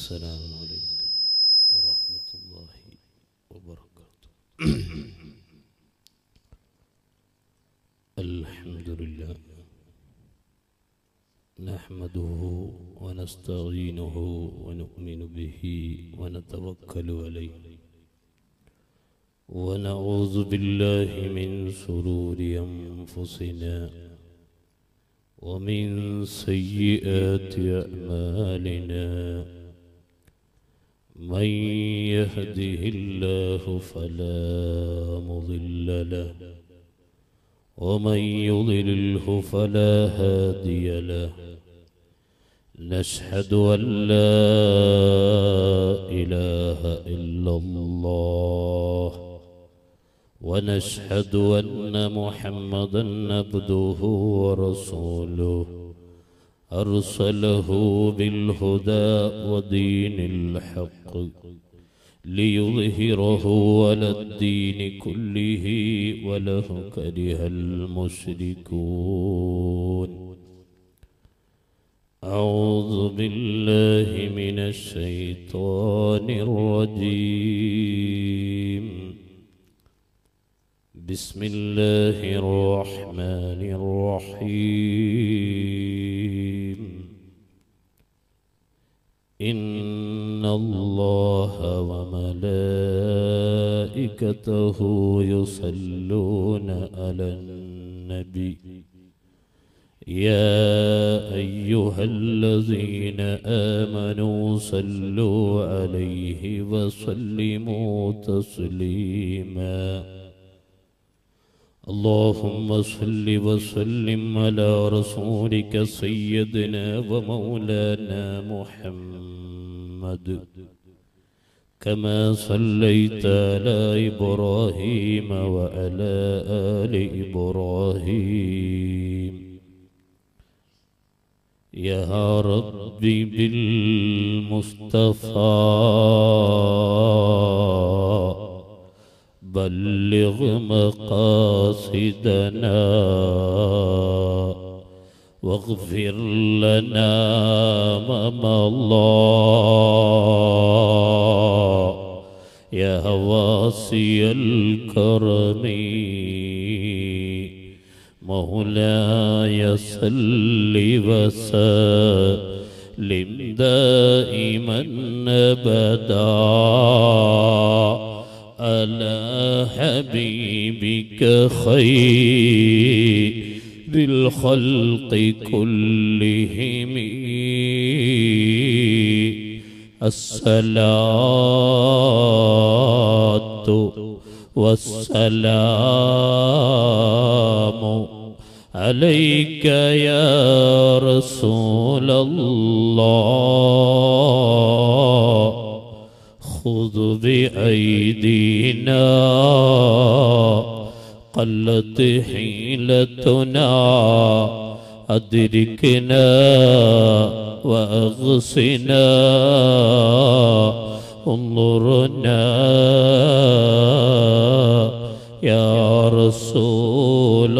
السلام عليكم ورحمة الله وبركاته الحمد لله نحمده ونستعينه ونؤمن به ونتوكل عليه ونعوذ بالله من شرور أنفسنا ومن سيئات أعمالنا من يهده الله فلا مضل له ومن يضلله فلا هادي له نشهد أن لا إله إلا الله ونشهد أن محمدا عبده ورسوله أرسله بالهدى ودين الحق ليظهره على الدين كله وله كره المشركون أعوذ بالله من الشيطان الرجيم بسم الله الرحمن الرحيم إن الله وملائكته يصلون على النبي يا أيها الذين آمنوا صلوا عليه وسلموا تسليما اللهم صل وسلم على رسولك سيدنا ومولانا محمد كما صليت على إبراهيم وعلى آل إبراهيم يا ربي بالمصطفى بلغ مقاصدنا واغفر لنا ما مضى يا واسي الكرم مولاي صل وسلم دائما ابدا على حبيبك خير الخلق كلهم الصلاة والسلام عليك يا رسول الله خذ بأيدينا قلت حيلتنا أدركنا وأغصنا انظرنا يا رسول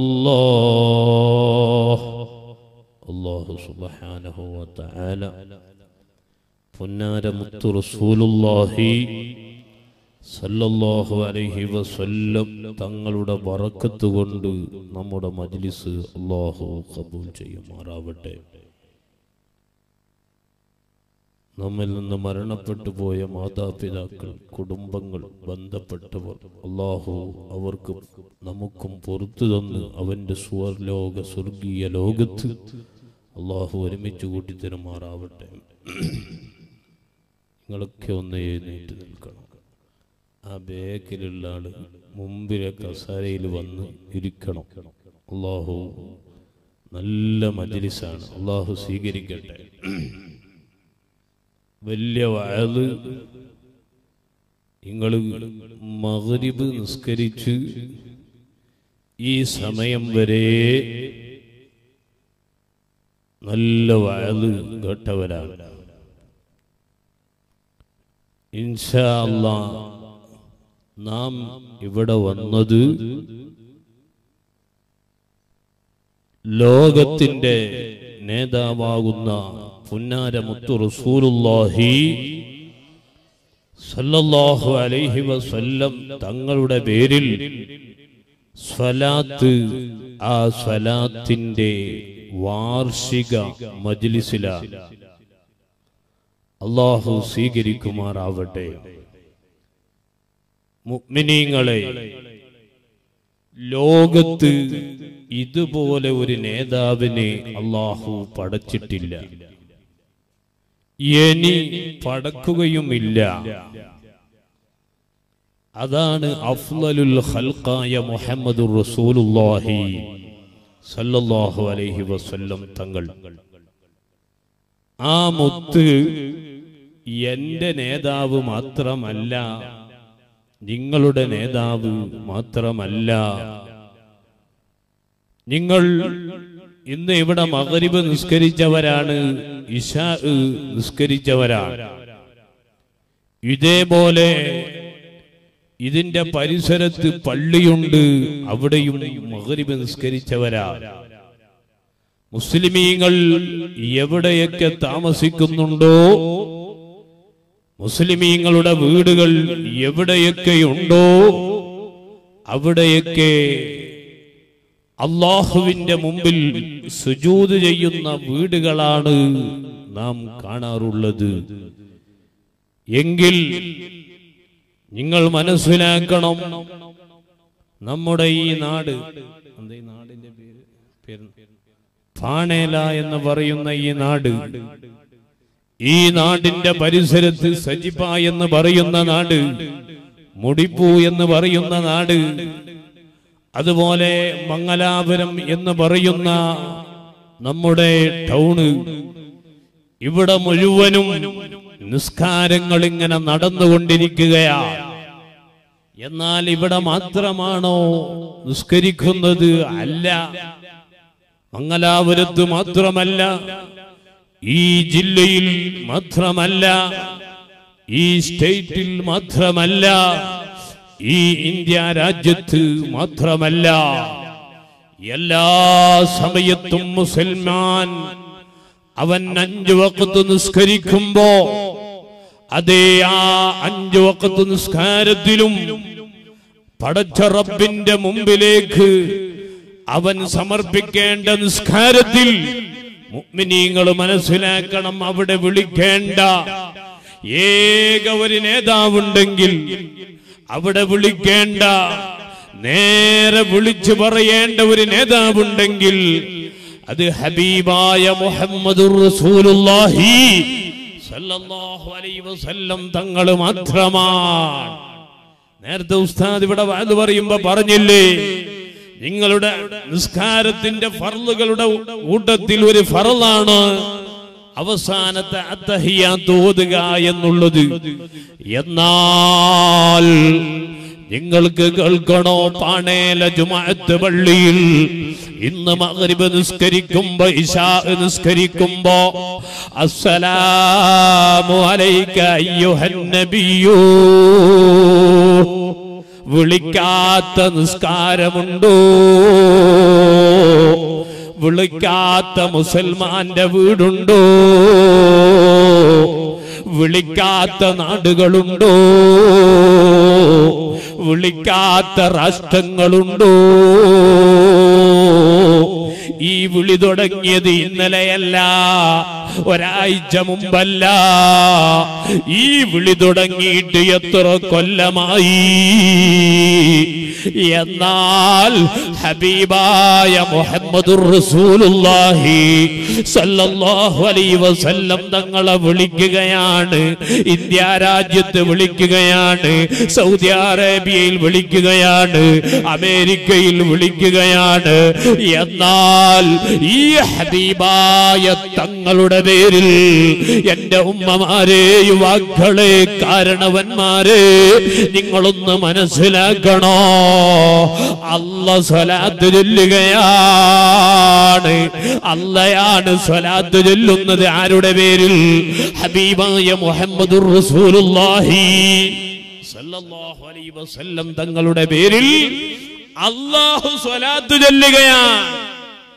الله الله سبحانه وتعالى പൊന്നാരമുത്തു റസൂലുള്ളാഹി സല്ലല്ലാഹു അലൈഹി വസല്ലം തങ്ങളുടെ ബറക്കത്ത് കൊണ്ട് നമ്മുടെ മജ്ലിസ് അല്ലാഹു കബൂൽ ചെയ്യുമാറാവട്ടെ നമ്മിൽ നിന്ന് മരണപ്പെട്ടു പോയ മാതാപിതാക്കൾ കുടുംബങ്ങൾ ബന്ധപ്പെട്ടവർ അള്ളാഹു അവർക്ക് നമുക്കും പുറത്തു തന്ന് അവൻ്റെ സ്വർലോക സ്വർഗീയ ലോകത്ത് അള്ളാഹു ഒരുമിച്ച് കൂട്ടി തരുമാറാവട്ടെ നിങ്ങളൊക്കെ ഒന്ന് എഴുന്നേറ്റ് നിൽക്കണം ആ ബേക്കിലുള്ള ആള് മുമ്പിലെ കസാരയിൽ വന്ന് ഇരിക്കണം അള്ളാഹു നല്ല മജ്ലിസാണ് അള്ളാഹു സ്വീകരിക്കട്ടെ വലിയ വയത് നിങ്ങൾ മകരിബ് നിസ്കരിച്ച് ഈ സമയം വരെ നല്ല വയത് കേട്ടവരാണ് ഇൻഷാ അല്ലാ നാം ഇവിടെ വന്നത് ലോകത്തിന്റെ നേതാവാകുന്ന പുന്നാര മുത്തു റസൂലുള്ളാഹി സല്ലല്ലാഹു അലൈഹി വസല്ലം തങ്ങളുടെ പേരിൽ സ്വലാത്ത് ആ സ്വലാത്തിന്റെ വാർഷിക മജ്ലിസിലാണ് അള്ളാഹു സ്വീകരിക്കുമാറാവട്ടെ മുഅ്മിനീങ്ങളെ ലോകത്ത് ഇതുപോലെ ഒരു നേതാവിനെ അള്ളാഹു പടച്ചിട്ടില്ല ഇനി പടക്കുകയുമില്ല അതാണ് അഫ്ലലുൽ ഖൽഖായ മുഹമ്മദുർ റസൂലുള്ളാഹി സല്ലല്ലാഹു അലൈഹി വസല്ലം തങ്ങൾ ആ മുത്ത് എന്റെ നേതാവ് മാത്രമല്ല നിങ്ങളുടെ നേതാവ് മാത്രമല്ല നിങ്ങൾ ഇന്ന് ഇവിടെ മകരിബ് നിസ്കരിച്ചവരാണ് ഇഷാ നിസ്കരിച്ചവരാണ് ഇതേപോലെ ഇതിന്റെ പരിസരത്ത് പള്ളിയുണ്ട് അവിടെയും മകരിബ് നിസ്കരിച്ചവരാ മുസ്ലിമീങ്ങൾ എവിടെയൊക്കെ താമസിക്കുന്നുണ്ടോ മുസ്ലിമീങ്ങളുടെ വീടുകൾ എവിടെയൊക്കെയുണ്ടോ അവിടെയൊക്കെ അള്ളാഹുവിന്റെ മുമ്പിൽ സുജൂത് ചെയ്യുന്ന വീടുകളാണ് നാം കാണാറുള്ളത് എങ്കിൽ നിങ്ങൾ മനസ്സിലാക്കണം നമ്മുടെ ഈ നാട് എന്താ ഈ നാടിന്റെ പേര് പേര് ഫാണേല എന്ന് പറയുന്ന ഈ നാട് ഈ നാടിന്റെ പരിസരത്ത് സജിബ എന്ന് പറയുന്ന നാട് മുടിപ്പൂ എന്ന് പറയുന്ന നാട് അതുപോലെ മംഗലാപുരം എന്ന് പറയുന്ന നമ്മുടെ ടൗണ് ഇവിടെ മുഴുവനും നിസ്കാരങ്ങൾ ഇങ്ങനെ നടന്നുകൊണ്ടിരിക്കുകയാണ് എന്നാൽ ഇവിടെ മാത്രമാണോ നിസ്കരിക്കുന്നത് അല്ല മംഗലാപുരത്ത് മാത്രമല്ല ഈ ജില്ലയിൽ മാത്രമല്ല ഈ സ്റ്റേറ്റിൽ മാത്രമല്ല ഈ ഇന്ത്യ രാജ്യത്ത് മാത്രമല്ല എല്ലാ സമയത്തും മുസൽമാൻ അവൻ അഞ്ചു വക്കത്ത് നിസ്കരിക്കുമ്പോ അതേ ആ അഞ്ചു വക്കത്ത് നിസ്കാരത്തിലും പടച്ച റബ്ബിന്റെ മുമ്പിലേക്ക് അവൻ സമർപ്പിക്കേണ്ട നിസ്കാരത്തിൽ മുഅ്മിനീങ്ങൾ മനസ്സിലാക്കണം അവിടെ വിളിക്കേണ്ട ഏക ഒരു നേതാവുണ്ടെങ്കിൽ അവിടെ വിളിക്കേണ്ട നേരെ വിളിച്ചു പറയേണ്ട ഒരു നേതാവുണ്ടെങ്കിൽ അത് ഹബീബായ മുഹമ്മദുർ റസൂലുള്ളാഹി സല്ലല്ലാഹു അലൈഹി വസല്ലം തങ്ങൾ മാത്രമാണ് നേരത്തെ ഉസ്താദ് ഇവിടെ വാത് പറയുമ്പോ പറഞ്ഞില്ലേ നിങ്ങളുടെ നിസ്കാരത്തിന്റെ ഫർളുകളുടെ കൂട്ടത്തിൽ ഒരു ഫറലാണ് അവസാനത്തെ അത്തഹിയാത്ത് ഓതുക എന്നുള്ളത് എന്നാൽ നിങ്ങൾക്ക് കേൾക്കണോ പാണേല ജുമാഅത്ത് പള്ളിയിൽ ഇന്ന് മഗ്രിബ് നിസ്കരിക്കുമ്പോ ഇശാ നിസ്കരിക്കുമ്പോ അസ്സലാമു അലൈക അയ്യുഹൻ നബിയൂ വിളിക്കാത്ത നിസ്കാരമുണ്ടോ വിളിക്കാത്ത മുസൽമാന്റെ വീടുണ്ടോ വിളിക്കാത്ത നാടുകളുണ്ടോ വിളിക്കാത്ത രാഷ്ട്രങ്ങളുണ്ടോ ഈ വിളി തുടങ്ങിയത് ഇന്നലെയല്ല ഒരാഴ്ച മുമ്പല്ല ഈ വിളി തുടങ്ങിയിട്ട് എത്ര കൊല്ലമായി എന്നാൽ ഹബീബായ മുഹമ്മദുർ റസൂലുള്ളാഹി സല്ലല്ലാഹു അലൈഹി വസല്ലം തങ്ങളെ വിളിക്കുകയാണ് ഇന്ത്യ രാജ്യത്ത് വിളിക്കുകയാണ് സൗദി അറേബ്യയിൽ വിളിക്കുകയാണ് അമേരിക്കയിൽ വിളിക്കുകയാണ് എന്നാൽ ഈ ഹബീബായ തങ്ങളുടെ പേരിൽ എന്റെ ഉമ്മമാരെ യുവാക്കളെ കാരണവന്മാരെ നിങ്ങളൊന്ന് മനസ്സിലാക്കണോ അല്ല സ്വലാത്ത് ചൊല്ലുകയാണ് അല്ലയാണ് സ്വലാത്ത് ചൊല്ലുന്നത് ആരുടെ പേരിൽ ഹബീബായ മുഹമ്മദുർ റസൂലുള്ളാഹി സല്ലല്ലാഹു അലൈഹി വസല്ലം തങ്ങളുടെ പേരിൽ അള്ളാഹു സ്വലാത്ത് ചൊല്ലുകയാണ്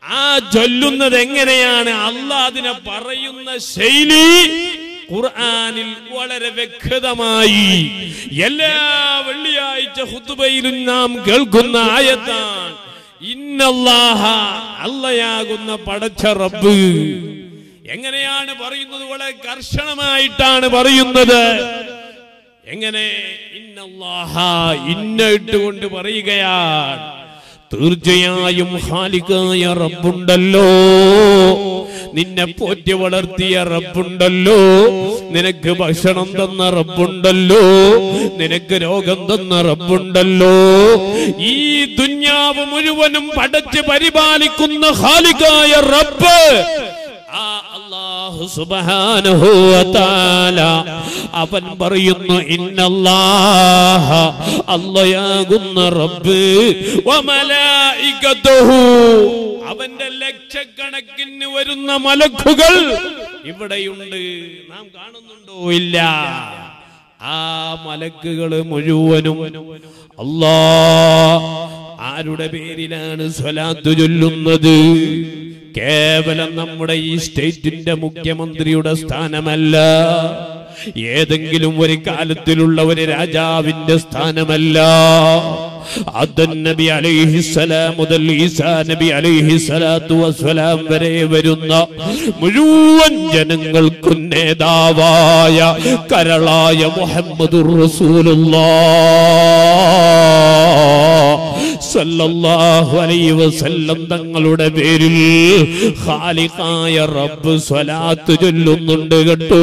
ആ ചൊല്ലുന്നത് എങ്ങനെയാണ് അല്ല അതിനെ പറയുന്ന ശൈലി ഖുർആനിൽ വളരെ വ്യക്തമായി എല്ലാ വെള്ളിയാഴ്ച ഹുത്തുബയിലും നാം കേൾക്കുന്ന ആയത്താണ് ഇന്നല്ലാഹ അല്ലയാകുന്ന പടച്ച റബ്ബ് എങ്ങനെയാണ് പറയുന്നത് വളരെ കർശനമായിട്ടാണ് പറയുന്നത് എങ്ങനെ ഇന്നല്ലാഹ ഇന്ന ഇട്ടുകൊണ്ട് പറയുകയാണ് തീർച്ചയായും ഹാലികായ റബ്ബുണ്ടല്ലോ നിന്നെ പോറ്റി വളർത്തിയ റബ്ബുണ്ടല്ലോ നിനക്ക് ഭക്ഷണം തന്ന റബ്ബുണ്ടല്ലോ നിനക്ക് രോഗം തന്ന റബ്ബുണ്ടല്ലോ ഈ ദുന്യാവ് മുഴുവനും പടച്ച് പരിപാലിക്കുന്ന ഹാലികായ റബ്ബ് ആ അല്ലാഹു സുബ്ഹാനഹു വ തആല അവൻ പറയുന്നു ഇന്നല്ലാഹ അല്ലയാകുന്ന റബ്ബ് വ മലായികതുഹു അവന്റെ ലക്ഷക്കണക്കിന് വരുന്ന മലക്കുകൾ ഇവിടെയുണ്ട് നാം കാണുന്നുണ്ടോ ഇല്ല ആ മലക്കുകൾ മുഴുവനും അല്ലാ ആരുടെ പേരിലാണ് സ്വലാത്ത് ചൊല്ലുന്നത് കേവലം നമ്മുടെ ഈ സ്റ്റേറ്റിന്റെ മുഖ്യമന്ത്രിയുടെ സ്ഥാനമല്ല ഏതെങ്കിലും ഒരു കാലത്തിലുള്ള ഒരു രാജാവിന്റെ സ്ഥാനമല്ല ആദം നബി അലൈഹിസ്സലാം മുതൽ ഈസാ നബി അലൈഹിസ്സലാത്തു വസ്സലാം വരെ വരുന്ന മുഴുവൻ ജനങ്ങൾക്കും നേതാവായ കരളായ മുഹമ്മദുർ റസൂലുള്ളാഹ് സല്ലല്ലാഹു അലൈഹി വസല്ലം തങ്ങളുടെ പേരിൽ ഖാലിഖായ റബ്ബ് സ്വലാത്ത് ചൊല്ലുന്നുണ്ട് കേട്ടോ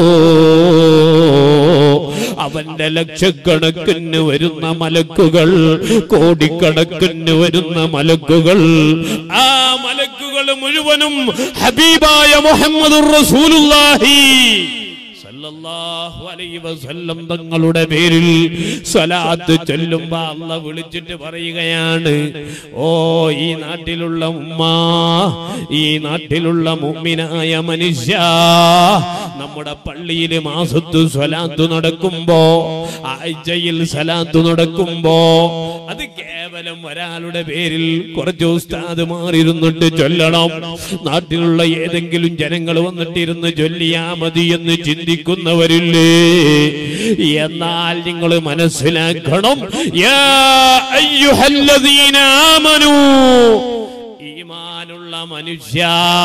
അവന്റെ ലക്ഷക്കണക്കിന് വരുന്ന മലക്കുകൾ കോടിക്കണക്കിന് വരുന്ന മലക്കുകൾ ആ മലക്കുകൾ മുഴുവനും ഹബീബായ മുഹമ്മദുർ റസൂലുള്ളാഹി സല്ലല്ലാഹു അലൈഹി വസല്ലം തങ്ങളുടെ പേരിൽ സ്വലാത്ത് ചൊല്ലുമ്പോ അല്ല വിളിച്ചിട്ട് പറയുകയാണ് ഓ ഈ നാട്ടിലുള്ള ഉമ്മ ഈ നാട്ടിലുള്ള മുമ്മിനായ മനുഷ്യ നമ്മുടെ പള്ളിയിൽ മാസത്തു സ്വലാത്ത് നടക്കുമ്പോ ആഴ്ചയിൽ സ്വലാത്ത് നടക്കുമ്പോ അത് കേവലം ഒരാളുടെ പേരിൽ കുറച്ച് ഉസ്താദ് മാറിയിരുന്നിട്ട് ചൊല്ലണം നാട്ടിലുള്ള ഏതെങ്കിലും ജനങ്ങൾ വന്നിട്ടിരുന്ന് ചൊല്ലിയാ മതി എന്ന് ചിന്തിക്കുന്നവരില്ലേ എന്നാൽ നിങ്ങൾ മനസ്സിലാക്കണം യാ അയ്യുഹല്ലദീന ആമനൂ ഈമാനുള്ള മനുഷ്യ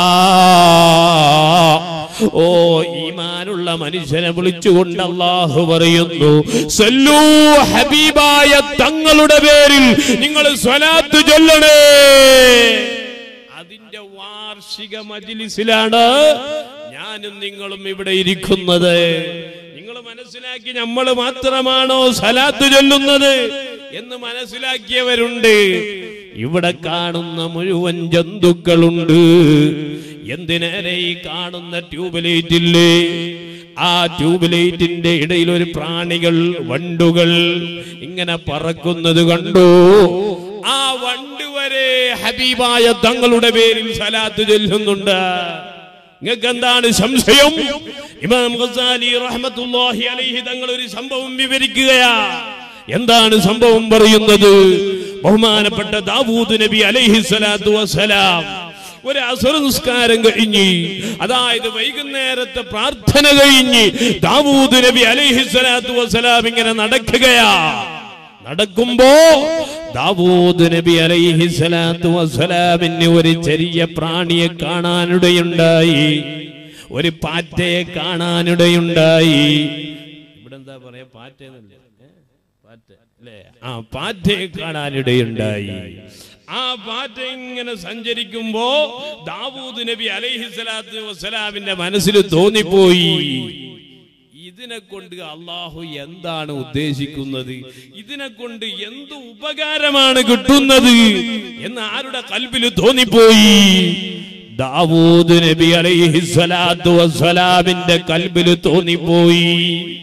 ഓ ഈമാനുള്ള മനുഷ്യനെ വിളിച്ചുകൊണ്ട് അള്ളാഹു പറയുന്നു സല്ലൂ ഹബീബായ തങ്ങളുടെ പേരിൽ നിങ്ങൾ സ്വലാത്ത് ചൊല്ലണേ അതിന്റെ വാർഷിക മജിലിസിലാണ് ഞാനും നിങ്ങളും ഇവിടെ ഇരിക്കുന്നത് നിങ്ങൾ മനസ്സിലാക്കി നമ്മൾ മാത്രമാണോ സലാത്ത് ചൊല്ലുന്നത് എന്ന് മനസ്സിലാക്കിയവരുണ്ട് ഇവിടെ കാണുന്ന മുഴുവൻ ജന്തുക്കളുണ്ട് എന്തിനേരെ ഈ കാണുന്ന ട്യൂബ് ലൈറ്റ് ഇല്ലേ ആ ട്യൂബ് ലൈറ്റിന്റെ ഇടയിൽ ഒരു പ്രാണികൾ വണ്ടുകൾ ഇങ്ങനെ പറക്കുന്നത് കണ്ടു ആ വണ്ട് വരെ ഹബീബായ തങ്ങളുടെ പേരിൽ സലാത്ത് ചൊല്ലുന്നുണ്ട് നിങ്ങൾക്ക് എന്താണ് സംശയം ഇമാം ഖസാലി റഹ്മത്തുള്ളാഹി അലൈഹി തങ്ങൾ ഒരു സംഭവം വിവരിക്കുകയാ എന്താണ് സംഭവം പറയുന്നത് ബഹുമാനപ്പെട്ട ദാവൂദ് നബി അലൈഹി സ്വലാത്തു വസ്സലാം ഒരു അസുര നിസ്കാരം കഴിഞ്ഞ് അതായത് വൈകുന്നേരത്തെ പ്രാർത്ഥന കഴിഞ്ഞ് ദാവൂദ് നബി അലൈഹി സ്വലാത്തു വസ്സലാം ഇങ്ങനെ നടക്കുകയാ നടക്കുമ്പോ ദാവൂദ് നബി അലൈഹി സ്വലാത്തു വസ്സലാമിന് ഒരു ചെറിയ പ്രാണിയെ കാണാനിടയുണ്ടായി ഒരു പാറ്റയെ കാണാനിടയുണ്ടായി ഇവിടെ എന്താ പറയാ പാറ്റ പാറ്റ അല്ലേ ആ പാറ്റയെ കാണാനിടയുണ്ടായി ആ പാറ്റ ഇങ്ങനെ സഞ്ചരിക്കുമ്പോ ദാവൂദ് നബി അലൈഹി സ്വലാത്തു വസ്സലാമിന്റെ മനസ്സിൽ തോന്നിപ്പോയി ഇതിനെ കൊണ്ട് അള്ളാഹു എന്താണ് ഉദ്ദേശിക്കുന്നത് ഇതിനെ കൊണ്ട് എന്ത് ഉപകാരമാണ് കിട്ടുന്നത് എന്ന് ആരുടെ കൽബിൽ തോന്നിപ്പോയി ദാവൂദ് നബി അലൈഹി സ്വലാത്തു വസ്സലാമിന്റെ കൽബിൽ തോന്നിപ്പോയി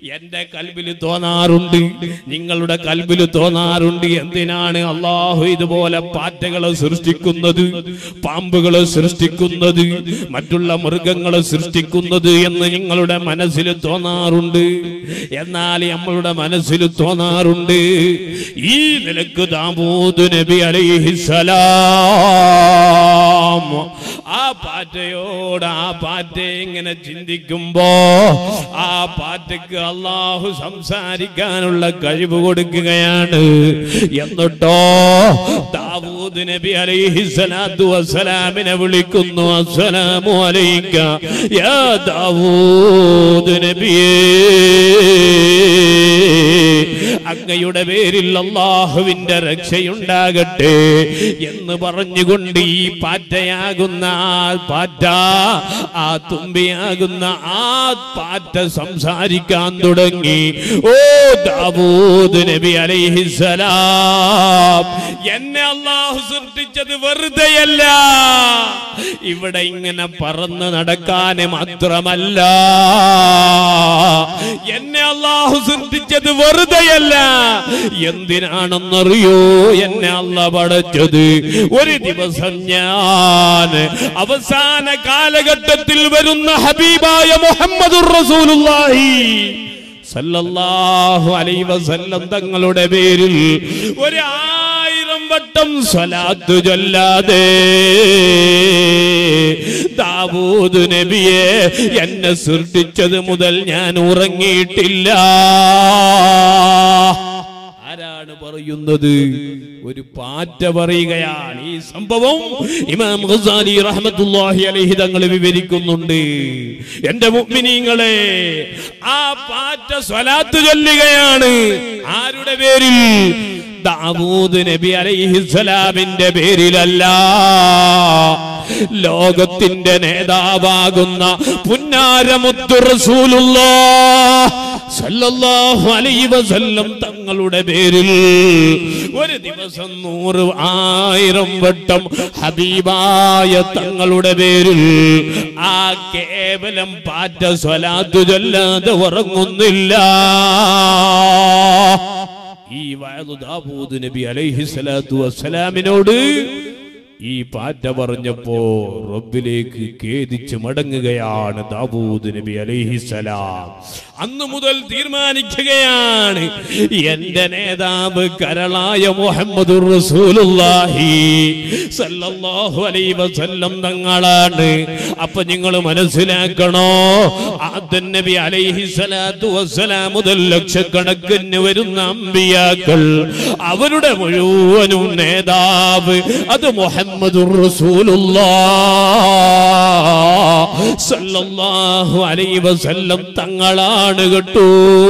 എന്റെ കൽബിൽ തോന്നാറുണ്ട് നിങ്ങളുടെ കൽബിൽ തോന്നാറുണ്ട് എന്തിനാണ് അള്ളാഹു ഇതുപോലെ പാറ്റകളെ സൃഷ്ടിക്കുന്നത് പാമ്പുകളെ സൃഷ്ടിക്കുന്നത് മറ്റുള്ള മൃഗങ്ങളെ സൃഷ്ടിക്കുന്നത് എന്ന് നിങ്ങളുടെ മനസ്സിൽ തോന്നാറുണ്ട് എന്നാൽ നമ്മളുടെ മനസ്സിൽ തോന്നാറുണ്ട് ഈ നിലക്ക് ദാമൂദ് നബി അലൈഹിസലാം ആ പാറ്റയോട് ആ പാറ്റ ഇങ്ങനെ ചിന്തിക്കുമ്പോ ആ പാറ്റയ്ക്ക് അള്ളാഹു സംസാരിക്കാനുള്ള കഴിവ് കൊടുക്കുകയാണ് എന്നിട്ടോ ദാവൂദ് നബി അലൈഹി സ്വലാത്തു വസ്സലാമിനെ വിളിക്കുന്നു അസ്സലാമു അലൈക്ക യാ ദാവൂദ് നബിയേ അങ്ങയുടെ പേരിൽ അള്ളാഹുവിന്റെ രക്ഷയുണ്ടാകട്ടെ എന്ന് പറഞ്ഞുകൊണ്ട് ഈ പാറ്റയാകുന്ന ആ പാറ്റ ആ തുമ്പിയാകുന്ന ആ പാറ്റ സംസാരിക്കാൻ തുടങ്ങി ഓ ദാവൂദ് നബി അലൈഹിസലാം എന്നെ അള്ളാഹു സൃഷ്ടിച്ചത് വെറുതെയല്ല ഇവിടെ ഇങ്ങനെ പറന്ന് നടക്കാൻ മാത്രമല്ല എന്നെ അള്ളാഹു സൃഷ്ടിച്ചത് വെറുതെയല്ല എന്തിനാണെന്നറിയോ എന്നെ അല്ല പടച്ചത് ഒരു ദിവസം ഞാൻ അവസാന കാലഘട്ടത്തിൽ വരുന്ന ഹബീബായ മുഹമ്മദ് റസൂലുള്ളാഹി സല്ലല്ലാഹു അലൈഹി വസല്ലം തങ്ങളുടെ പേരിൽ ഒരു ആയിരം വട്ടം സ്വലാത്ത് ചൊല്ലാതെ ദാവൂദ് നബിയെ എന്നെ സൃഷ്ടിച്ചത് മുതൽ ഞാൻ ഉറങ്ങിയിട്ടില്ല ആരാണ് പറയുന്നത് ഒരു പാറ്റ പറയുകയാണ് ഈ സംഭവം ഇമാം ഖസാലി റഹ്മത്തുള്ളാഹി അലൈഹി തങ്ങൾ വിവരിക്കുന്നുണ്ട് എന്റെ മുഅ്മിനീങ്ങളെ ആ പാറ്റ സ്വലാത്ത് ചൊല്ലുകയാണ് ആരുടെ പേരിൽ ദാവൂദ് നബി അലൈഹിസ്സലാമിന്റെ പേരിലല്ല ലോകത്തിന്റെ നേതാവാകുന്ന പുന്നാരമുത്തു റസൂലുള്ളാഹ് സല്ലല്ലാഹു അലൈഹി വസല്ലം തങ്ങളുടെ പേരിൽ ഒരു ദിവസം നൂറ് ആയിരം വട്ടം ഹബീബായ തങ്ങളുടെ പേരിൽ ആ കേവലം പാറ്റ സ്വലാത്തു ചൊല്ലാതെ ഉറങ്ങുന്നില്ല ഈ വയലു ദാവൂദ് നബി അലൈഹി സ്വലാത്തു വസ്സലാമിനോട് ഈ പാറ്റ പറഞ്ഞപ്പോ റബ്ബിലേക്ക് ഖേദിച്ച് മടങ്ങുകയാണ് ദാവൂദ് നബി അലൈഹിസലാം അന്ന് മുതൽ തീരുമാനിക്കുകയാണ് എന്റെ നേതാവ് കരളായ മുഹമ്മദ് റസൂലുള്ളാഹി സല്ലല്ലാഹു അലൈഹി വസല്ലം തങ്ങളാണ് അപ്പൊ നിങ്ങൾ മനസ്സിലാക്കണോ ആദൻ നബി അലൈഹി സ്വലാത്തു വസ്സലാം മുതൽ ലക്ഷക്കണക്കിന് വരുന്ന അമ്പിയാക്കൾ അവരുടെ മുഴുവനും നേതാവ് അത് മുഹമ്മദുർ റസൂലുള്ളാഹ് സല്ലല്ലാഹു അലൈഹി വസല്ലം തങ്ങളാണ് കേട്ടോ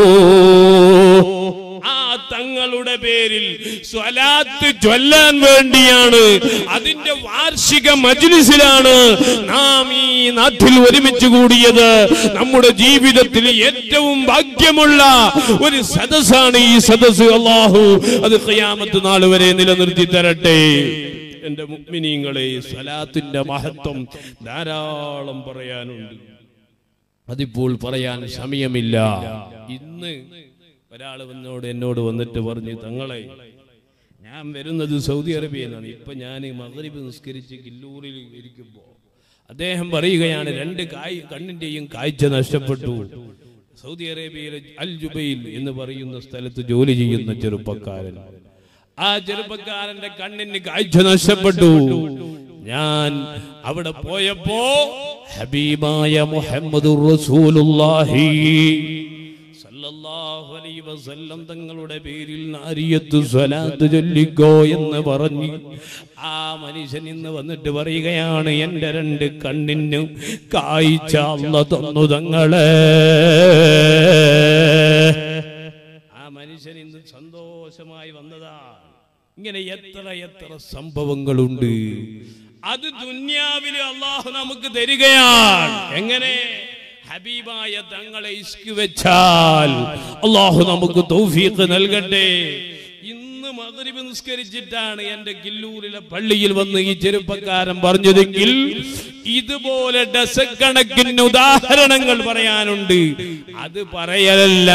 ആ തങ്ങളുടെ പേരിൽ സ്വലാത്ത് ചൊല്ലാൻ വേണ്ടിയാണ് അതിന്റെ വാർഷിക മജ്ലിസിലാണ് നാം ഈ നാട്ടിൽ ഒരുമിച്ച് കൂടിയത് നമ്മുടെ ജീവിതത്തിൽ ഏറ്റവും ഭാഗ്യമുള്ള ഒരു സദസ്സാണ് ഈ സദസ്സ് അള്ളാഹു അത് ഖിയാമത്ത് നാൾ വരെ നിലനിർത്തി തരട്ടെ എന്റെ മുഗ്മിനീങ്ങളെ സ്വലാത്തിന്റെ മഹത്വം ധാരാളം പറയാനുണ്ട് അതിപ്പോൾ പറയാൻ സമയമില്ല ഇന്ന് ഒരാൾ വന്നോട് എന്നോട് വന്നിട്ട് പറഞ്ഞു തങ്ങളെ ഞാൻ വരുന്നത് സൗദി അറേബ്യയിലാണ് ഇപ്പൊ ഞാൻ മഗ്രിബ് നിസ്കരിച്ച് കില്ലൂരിൽ ഇരിക്കുമ്പോ അദ്ദേഹം പറയുകയാണ് രണ്ട് കായ് കണ്ണിന്റെയും കാഴ്ച നഷ്ടപ്പെട്ടു സൗദി അറേബ്യയിലെ അൽ ജുബൈൽ എന്ന് പറയുന്ന സ്ഥലത്ത് ജോലി ചെയ്യുന്ന ചെറുപ്പക്കാരൻ ആ ചെറുപ്പക്കാരന്റെ കണ്ണിന് കാഴ്ച നഷ്ടപ്പെട്ടു ഞാൻ അവിടെ പോയപ്പോ ഹബീബായ മുഹമ്മദ് റസൂലുള്ളാഹി സല്ലല്ലാഹു അലൈഹി വസല്ലം തങ്ങളുടെ പേരിൽ നാരിയത്ത് സ്വലാത്ത് ചൊല്ലിക്കോ എന്ന് പറഞ്ഞു ആ മനുഷ്യൻ ഇന്ന് വന്നിട്ട് പറയുകയാണ് എന്റെ രണ്ട് കണ്ണിന് കാഴ്ച അല്ല തന്നു തങ്ങളെ ആ മനുഷ്യൻ ഇന്ന് സന്തോഷമായി വന്നതാണ് ഇങ്ങനെ എത്ര എത്ര സംഭവങ്ങളുണ്ട് അത് ദുന്യാവില് അള്ളാഹു നമുക്ക് തരികയാണ് എങ്ങനെ ഹബീബായ തങ്ങളെ ഇഷ്ക് വെച്ചാൽ അള്ളാഹു നമുക്ക് തൗഫീഖ് നൽകട്ടെ ഇന്ന് മഗ്രിബ് നിസ്കരിച്ചിട്ടാണ് എന്റെ കില്ലൂരിലെ പള്ളിയിൽ വന്ന് ഈ ചെറുപ്പക്കാരൻ പറഞ്ഞതെങ്കിൽ ഇതുപോലെ ഡസക്കണക്കിന് ഉദാഹരണങ്ങൾ പറയാനുണ്ട് അത് പറയലല്ല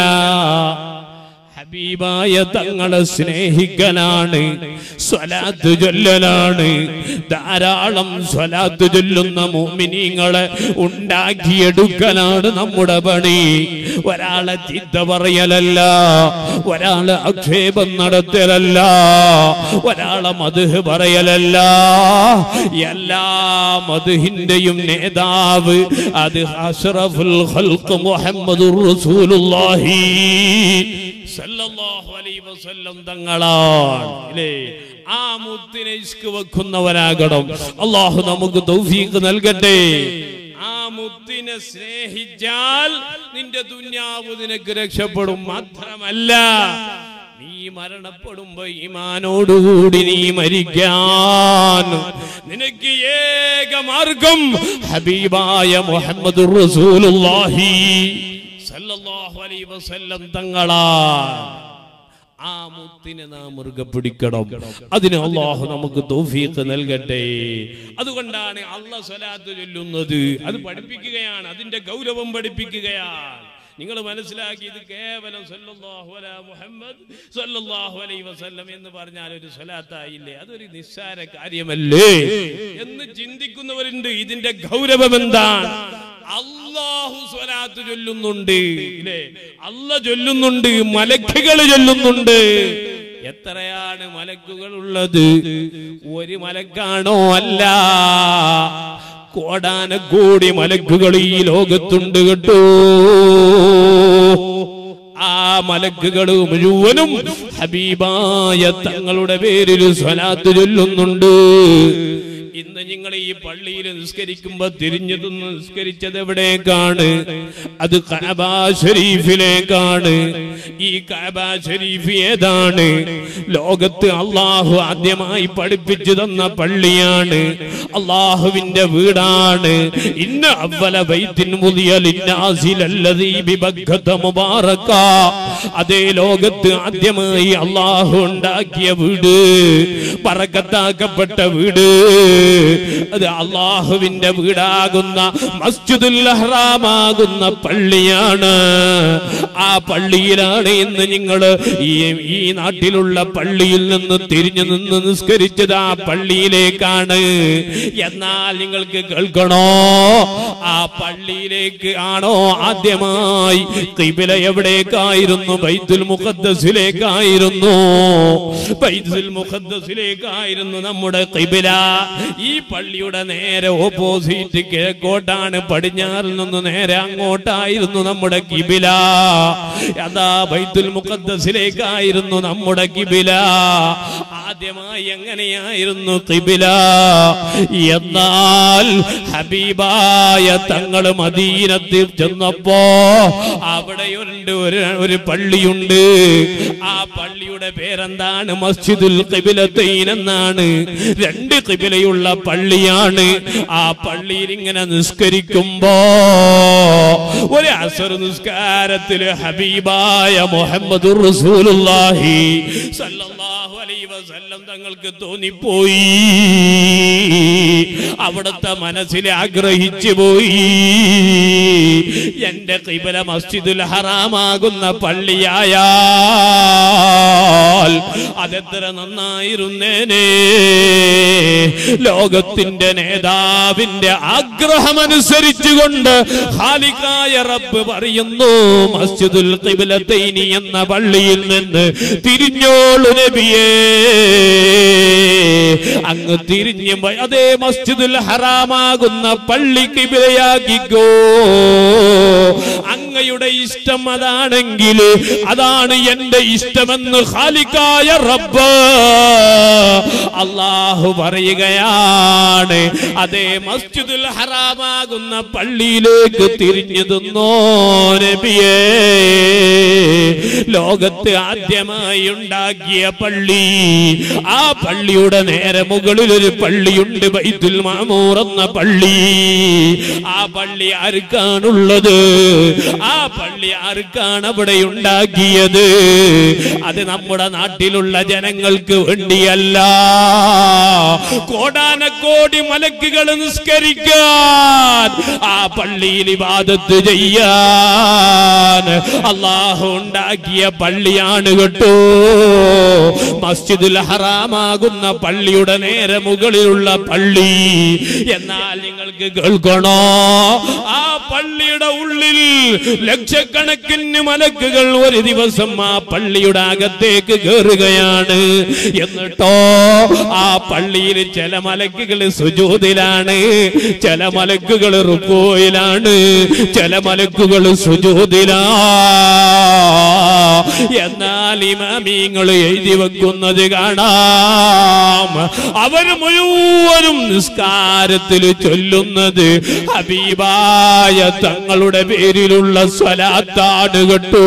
ഹബീബായ തങ്ങളെ സ്നേഹിക്കലാണ് സ്വലാത്ത് ചൊല്ലലാണ് ധാരാളം സ്വലാത്ത് ചൊല്ലുന്ന മോമിനിങ്ങളെ ഉണ്ടാക്കിയെടുക്കലാണ് നമ്മുടെ പണി ഒരാളെ ചിത്ത പറയലല്ല ഒരാളെ ആക്ഷേപം നടത്തലല്ല ഒരാളെ മധുഹ് പറയലല്ല എല്ലാ മധുഹിന്റെയും നേതാവ് അത് അഷ്റഫുൽ ഖൽഖ് മുഹമ്മദുർ റസൂലുള്ളാഹി സല്ലല്ലാഹു അലൈഹി വസല്ലം തങ്ങളാണ് ഇല്ലേ ആ മുത്തിനെ ഇഷ്ക് വെക്കുന്നവരാകണം അള്ളാഹു നമുക്ക് തൗഫീഖ് നൽകട്ടെ ആ മുത്തിനെ സ്നേഹിച്ചാൽ നിന്റെ ദുന്യാവ് നിനക്ക് രക്ഷപ്പെടും മാത്രമല്ല നീ മരണപ്പെടുമ്പോ ഈമാനോടുകൂടി നീ മരിക്കാൻ നിനക്ക് ഏക മാർഗം ഹബീബായ മുഹമ്മദ് റസൂലുള്ളാഹി സല്ലല്ലാഹു അലൈഹി വസല്ലം തങ്ങളാ ആ മുത്തിനെ നാം മുറുകെ പിടിക്കണം അതിന് അള്ളാഹു നമുക്ക് തൗഫീഖ് നൽകട്ടെ അതുകൊണ്ടാണ് അള്ള സ്വലാത്ത് ചൊല്ലുന്നത് അത് പഠിപ്പിക്കുകയാണ് അതിന്റെ ഗൗരവം പഠിപ്പിക്കുകയാണ് നിങ്ങൾ മനസ്സിലാക്കി ഇത് കേവലം സല്ലല്ലാഹു അലാ മുഹമ്മദ് സല്ലല്ലാഹു അലൈഹി വസല്ലം എന്ന് പറഞ്ഞാൽ ഒരു സ്വലാത്തായില്ലേ അതൊരു നിസ്സാര കാര്യമല്ലേ എന്ന് ചിന്തിക്കുന്നവരുണ്ട് ഇതിന്റെ ഗൗരവം എന്താണ് അള്ളാഹു സ്വലാത്ത് ചൊല്ലുന്നുണ്ട് ഇല്ലേ അല്ല ചൊല്ലുന്നുണ്ട് മലക്കുകൾ ചൊല്ലുന്നുണ്ട് എത്രയാണ് മലക്കുകൾ ഉള്ളത് ഒരു മലക്കാണോ അല്ല കോടാനക്കോടി മലക്കുകൾ ഈ ലോകത്തുണ്ട് കേട്ടോ ആ മലക്കുകൾ മുഴുവനും ഹബീബായ തങ്ങളുടെ പേരിൽ സ്വലാത്ത് ചൊല്ലുന്നുണ്ട് ഇന്ന് നിങ്ങൾ ഈ പള്ളിയിൽ നിസ്കരിക്കുമ്പോ തിരിഞ്ഞു നിന്ന് നിസ്കരിച്ചത് എവിടേക്കാണ് അത് കഅബ ഷരീഫിലേക്കാണ് ഈ കഅബ ഷരീഫ് ഏതാണ് ലോകത്ത് അള്ളാഹു ആദ്യമായി പഠിപ്പിച്ചു തന്ന പള്ളിയാണ് അള്ളാഹുവിന്റെ വീടാണ് ഇന്ന അവല ബൈത്തിൻ മുതിയ ലിന്നാസിലല്ലദീ ബിബക്കത മുബാറക അതേ ലോകത്ത് ആദ്യമായി അള്ളാഹു ഉണ്ടാക്കിയ വീട് പറക്കത്താക്കപ്പെട്ട വീട് അത് അള്ളാഹുവിന്റെ വീടാകുന്ന മസ്ജിദുൽ അഹ്റാമാകുന്ന പള്ളിയാണ് ആ പള്ളിയിലാണ് ഇന്ന് നിങ്ങൾ ഈ ഈ നാട്ടിലുള്ള പള്ളിയിൽ നിന്ന് തിരിഞ്ഞു നിന്ന് നിസ്കരിച്ചത് ആ പള്ളിയിലേക്കാണ് എന്നാൽ നിങ്ങൾക്ക് കേൾക്കണോ ആ പള്ളിയിലേക്ക് ആണോ ആദ്യമായി കിബില എവിടേക്കായിരുന്നു ബൈത്തുൽ മുഖദ്ദസിലേക്കായിരുന്നു ബൈത്തുൽ മുഖദ്ദസിലേക്കായിരുന്നു നമ്മുടെ കിബില ഈ പള്ളിയുടെ നേരെ ഓപ്പോസിറ്റ് കിഴക്കോട്ടാണ് പടിഞ്ഞാറിൽ നിന്ന് നേരെ അങ്ങോട്ടായിരുന്നു നമ്മുടെ കിബില അതാ ബൈത്തുൽ മുഖദ്ദസിലേക്കായിരുന്നു നമ്മുടെ കിബില ആദ്യമായി എങ്ങനെയായിരുന്നു കിബില എന്നാൽ ഹബീബായ തങ്ങൾ മദീനത്തിൽ ചെന്നപ്പോ അവിടെയുണ്ട് ഒരു ഒരു പള്ളിയുണ്ട് ആ പള്ളിയുടെ പേരെന്താണ് മസ്ജിദുൽ കിബിലത്തൈൻ എന്നാണ് രണ്ട് കിബിലയുള്ള പള്ളിയാണ് ആ പള്ളിയിൽ ഇങ്ങനെ നിസ്കരിക്കുമ്പോ ഒരു അസർ നിസ്കാരത്തില് ഹബീബായ മുഹമ്മദ് റസൂലുള്ളാഹി സല്ലല്ലാഹു അലൈഹി വസല്ലം തങ്ങൾക്ക് തോന്നിപ്പോയി അവിടുത്തെ മനസ്സിൽ ആഗ്രഹിച്ചു പോയി എന്റെ കിബില മസ്ജിദുൽ ഹറാമാകുന്ന പള്ളിയായാൽ അതെത്ര നന്നായിരുന്നേനേ ലോകത്തിന്റെ നേതാവിന്റെ ആഗ്രഹമനുസരിച്ചുകൊണ്ട് ഖാലിഖായ റബ്ബ് പറയുന്നു മസ്ജിദുൽ ഖിബ്ലത്തൈനി എന്ന പള്ളിയിൽ നിന്ന് തിരിഞ്ഞോളു നബിയേ അങ്ങ് തിരിഞ്ഞു പോയി അതേ മസ്ജിദുൽ ഹറാമാകുന്ന പള്ളി കിബിലയാക്കിക്കോ അങ്ങയുടെ ഇഷ്ടം അതാണെങ്കിൽ അതാണ് എന്റെ ഇഷ്ടമെന്ന് ഖാലിക്കായ റബ്ബ് അള്ളാഹു പറയുകയാണ് അതേ മസ്ജിദുൽ ഹറാമാകുന്ന പള്ളിയിലേക്ക് തിരിഞ്ഞു തിന്നോ നബിയേ ലോകത്ത് ആദ്യമായി ഉണ്ടാക്കിയ പള്ളി ആ പള്ളിയുടെ നേരെ മുകളിൽ ഒരു പള്ളിയുണ്ട് ബൈത്തുൽ മാമൂർ എന്ന പള്ളി ആ പള്ളി ആർക്കാണുള്ളത് ആ പള്ളി ആർക്കാണ് അവിടെ ഉണ്ടാക്കിയത് അത് നമ്മുടെ നാട്ടിലുള്ള ജനങ്ങൾക്ക് വേണ്ടിയല്ല കോടാനക്കോടി മലക്കുകൾ നിസ്കരിക്കാൻ ആ പള്ളിയിൽ ഇബാദത്ത് ചെയ്യാൻ അള്ളാഹു ഉണ്ടാക്കിയ പള്ളിയാണ് കേട്ടോ മസ്ജിദുൽ ഹറാമാകുന്ന പള്ളിയുടെ നേരെ മുകളിലുള്ള പള്ളി എന്നാൽ നിങ്ങൾക്ക് കേൾക്കണോ ആ പള്ളിയുടെ ഉള്ളിൽ ലക്ഷക്കണക്കിന് മലക്കുകൾ ഒരു ദിവസം ആ പള്ളിയുടെ അകത്തേക്ക് കയറുകയാണ് എന്നിട്ടോ ആ പള്ളിയിൽ ചില മലക്കുകൾ സുജൂതിലാണ് ചില മലക്കുകൾ റുക്കോയിലാണ് ചില മലക്കുകൾ സുജൂതിലാ എന്നാൽ ഇമാമീങ്ങൾ എഴുതി വെക്കുന്നത് കാണാം അവർ മുഴുവനും നിസ്കാരത്തിൽ ചൊല്ലുന്നത് ഹബീബായ തങ്ങളുടെ പേരിലുള്ള സ്വലാത്താണ് കേട്ടോ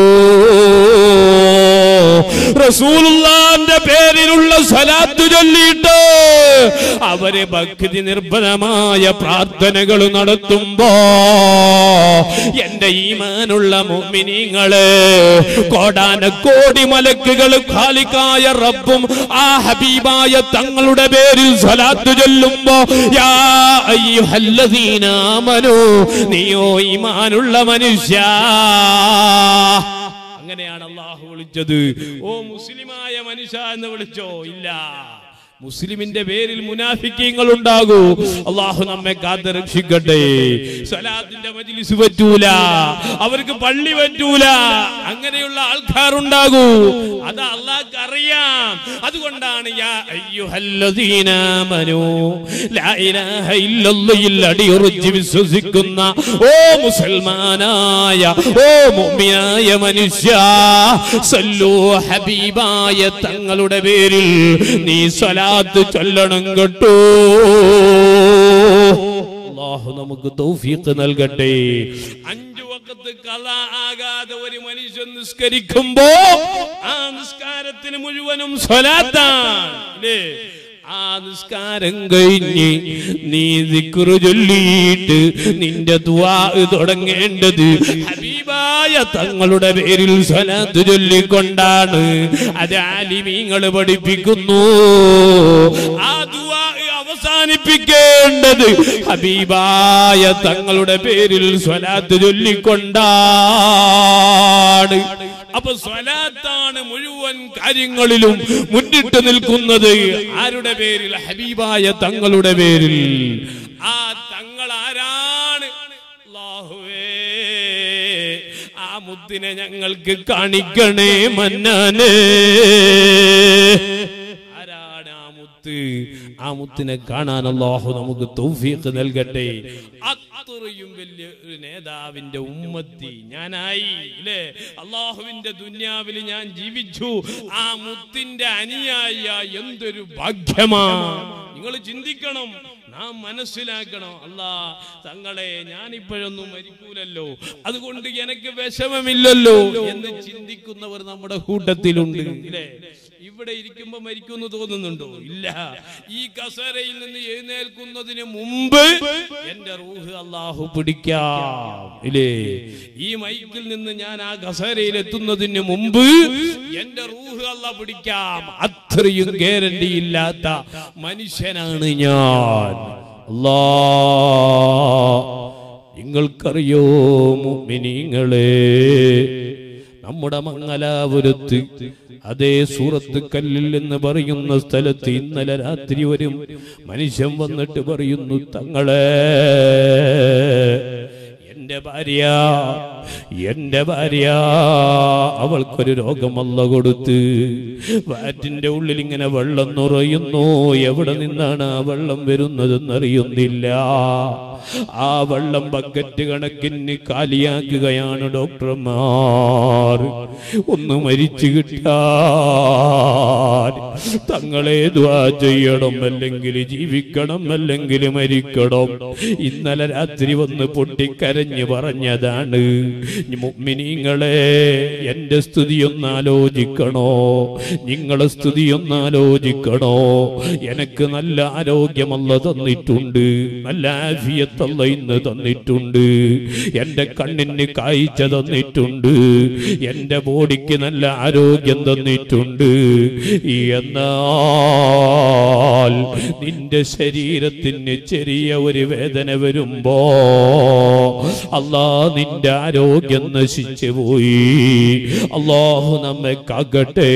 റസൂലുള്ളാന്റെ പേരിലുള്ള സ്വലാത്ത് ചൊല്ലിയിട്ട് അവര് ഭക്തി നിർഭരമായ പ്രാർത്ഥനകൾ നടത്തുമ്പോ എന്റെ ഈമാനുള്ള മുഅ്മിനീങ്ങളെ കോടാന കോടി മലക്കുകൾ ഖാലിക്കായ റബ്ബും ആ ഹബീബായ തങ്ങളുടെ പേരിൽ സ്വലാത്ത് ചൊല്ലുമ്പോ യാ അയ്യുഹല്ലദീന ആമനൂ നീയോ ഈമാനുള്ള മനുഷ്യ അങ്ങനെയാണ് അള്ളാഹു വിളിച്ചത് ഓ മുസ്ലിമായ മനുഷ്യ എന്ന് വിളിച്ചോ ഇല്ല മുസ്ലിമിന്റെ പേരിൽ മുനാഫിക്കങ്ങൾ ഉണ്ടാകൂ അള്ളാഹു നമ്മെ കാത്ത് രക്ഷിക്കട്ടെ സ്വലാത്തിന്റെ മജ്ലിസ് പറ്റൂല അവർക്ക് പള്ളി പറ്റൂല അങ്ങനെയുള്ള ആൾക്കാരുണ്ടാകൂ അത് അള്ളാഹ്ക്ക് അറിയാം അതുകൊണ്ടാണ് യാ അയ്യുഹല്ലദീന ആമനൂ ലാ ഇലാഹ ഇല്ലല്ലാഹിൽ അടിയുറച്ച് വിശ്വസിക്കുന്ന ഓ മുസൽമാനായ ഓ മുഅ്മിനായ മനുഷ്യ സല്ലു ഹബീബായ തങ്ങളുടെ പേരിൽ നീ സ്വലാത്ത് ചൊല്ലണം കേട്ടോ അള്ളാഹു നമുക്ക് തൗഫീഖ് നൽകട്ടെ അഞ്ചു വക്കത്ത് കല ആകാതെ ഒരു മനുഷ്യൻ നിസ്കരിക്കുമ്പോ ആ നിസ്കാരത്തിന് മുഴുവനും സ്വലാത്താണ് ഇല്ലേ ആ നിസ്കാരം കഴിഞ്ഞ് നീ ദിക്റ് ചൊല്ലിയിട്ട് നിന്റെ ദുആ തുടങ്ങേണ്ടത് ഹബീബായ തങ്ങളുടെ പേരിൽ സ്വലാത്ത് ചൊല്ലിക്കൊണ്ടാണ് അത് ആലിമീങ്ങൾ പഠിപ്പിക്കുന്നു ആ ദുആ അവസാനിപ്പിക്കേണ്ടത് ഹബീബായ തങ്ങളുടെ പേരിൽ സ്വലാത്ത് ചൊല്ലിക്കൊണ്ടാണ് അപ്പൊ സ്വലാത്താണ് മുഴുവൻ കാര്യങ്ങളിലും മുന്നിട്ട് നിൽക്കുന്നത് ആരുടെ പേരിൽ ഹബീബായ തങ്ങളുടെ പേരിൽ ആ തങ്ങൾ ആരാണ് അല്ലാഹുവേ ആ മുത്തിനെ ഞങ്ങൾക്ക് കാണിക്കണേ മന്നാനേ ആരാണ് ആ മുത്ത് ആ മുത്തിനെ കാണാൻ അല്ലാഹു നമുക്ക് തൗഫീഖ് നൽകട്ടെ അത്രയും വലിയ ഒരു നേതാവിന്റെ ഉമ്മത്തി ഞാനായി ഇല്ലേ അള്ളാഹുവിന്റെ ദുന്യാവിൽ ഞാൻ ജീവിച്ചു ആ മുത്തിന്റെ അനുയായ എന്തൊരു ഭാഗ്യമാ നിങ്ങൾ ചിന്തിക്കണം നാം മനസ്സിലാക്കണം അല്ലാ തങ്ങളെ ഞാനിപ്പോഴൊന്നും മരിക്കൂലല്ലോ അതുകൊണ്ട് എനിക്ക് വിഷമമില്ലല്ലോ എന്ന് ചിന്തിക്കുന്നവർ നമ്മുടെ കൂട്ടത്തിലുണ്ട് ഇല്ലേ ഇവിടെ ഇരിക്കുമ്പോ മരിക്കുമെന്ന് തോന്നുന്നുണ്ടോ ഇല്ല ഈ കസേരയിൽ നിന്ന് എഴുന്നേൽക്കുന്നതിന് മുമ്പ് എന്റെ റൂഹ് അള്ളാഹു പിടിക്കാം ഇല്ലേ ഈ മൈക്കിൽ നിന്ന് ഞാൻ ആ കസേരയിൽ എത്തുന്നതിന് മുമ്പ് എന്റെ റൂഹ് അല്ല പിടിക്കാം അത്രയും ഗ്യാരണ്ടി ഇല്ലാത്ത മനുഷ്യനാണ് ഞാൻ അല്ലാ നിങ്ങൾക്കറിയോ മുഅ്മിനീങ്ങളെ നമ്മുടെ മംഗലാപുരത്ത് അതേ സൂറത്ത് കല്ലിൽ എന്ന് പറയുന്ന സ്ഥലത്ത് ഇന്നലെ രാത്രി ഒരു മനുഷ്യൻ വന്നിട്ട് പറയുന്നു തങ്ങളെ എന്റെ ഭാര്യ എന്റെ ഭാര്യ അവൾക്കൊരു രോഗമല്ല കൊടുത്ത് വാറ്റിന്റെ ഉള്ളിൽ ഇങ്ങനെ വെള്ളം നിറയുന്നു എവിടെ നിന്നാണ് ആ വെള്ളം വരുന്നതെന്നറിയുന്നില്ല ആ വെള്ളം ബക്കറ്റ് കണക്കിന് കാലിയാക്കുകയാണ് ഡോക്ടർമാർ ഒന്ന് മരിച്ചു കിട്ടാൻ തങ്ങളെ ദ്വാ ചെയ്യണം അല്ലെങ്കിൽ ജീവിക്കണം അല്ലെങ്കിൽ മരിക്കണം ഇന്നലെ രാത്രി വന്ന് പൊട്ടിക്കരഞ്ഞ് പറഞ്ഞതാണ് മുഅ്മിനീങ്ങളെ എൻ്റെ സ്തുതി ഒന്ന് ആലോചിക്കണോ നിങ്ങളെ സ്തുതി ഒന്ന് ആലോചിക്കണോ എനിക്ക് നല്ല ആരോഗ്യമല്ല തന്നിട്ടുണ്ട് നല്ല ആഫിയത്തല്ല ഇന്ന് തന്നിട്ടുണ്ട് എൻ്റെ കണ്ണിന് കാഴ്ച തന്നിട്ടുണ്ട് എൻ്റെ ബോഡിക്ക് നല്ല ആരോഗ്യം തന്നിട്ടുണ്ട് എന്നാൽ നിന്റെ ശരീരത്തിന് ചെറിയ ഒരു വേദന വരുമ്പോ അല്ലാ നിന്റെ ആരോഗ്യം നശിച്ചു പോയി അള്ളാഹു നമ്മെ കാക്കട്ടെ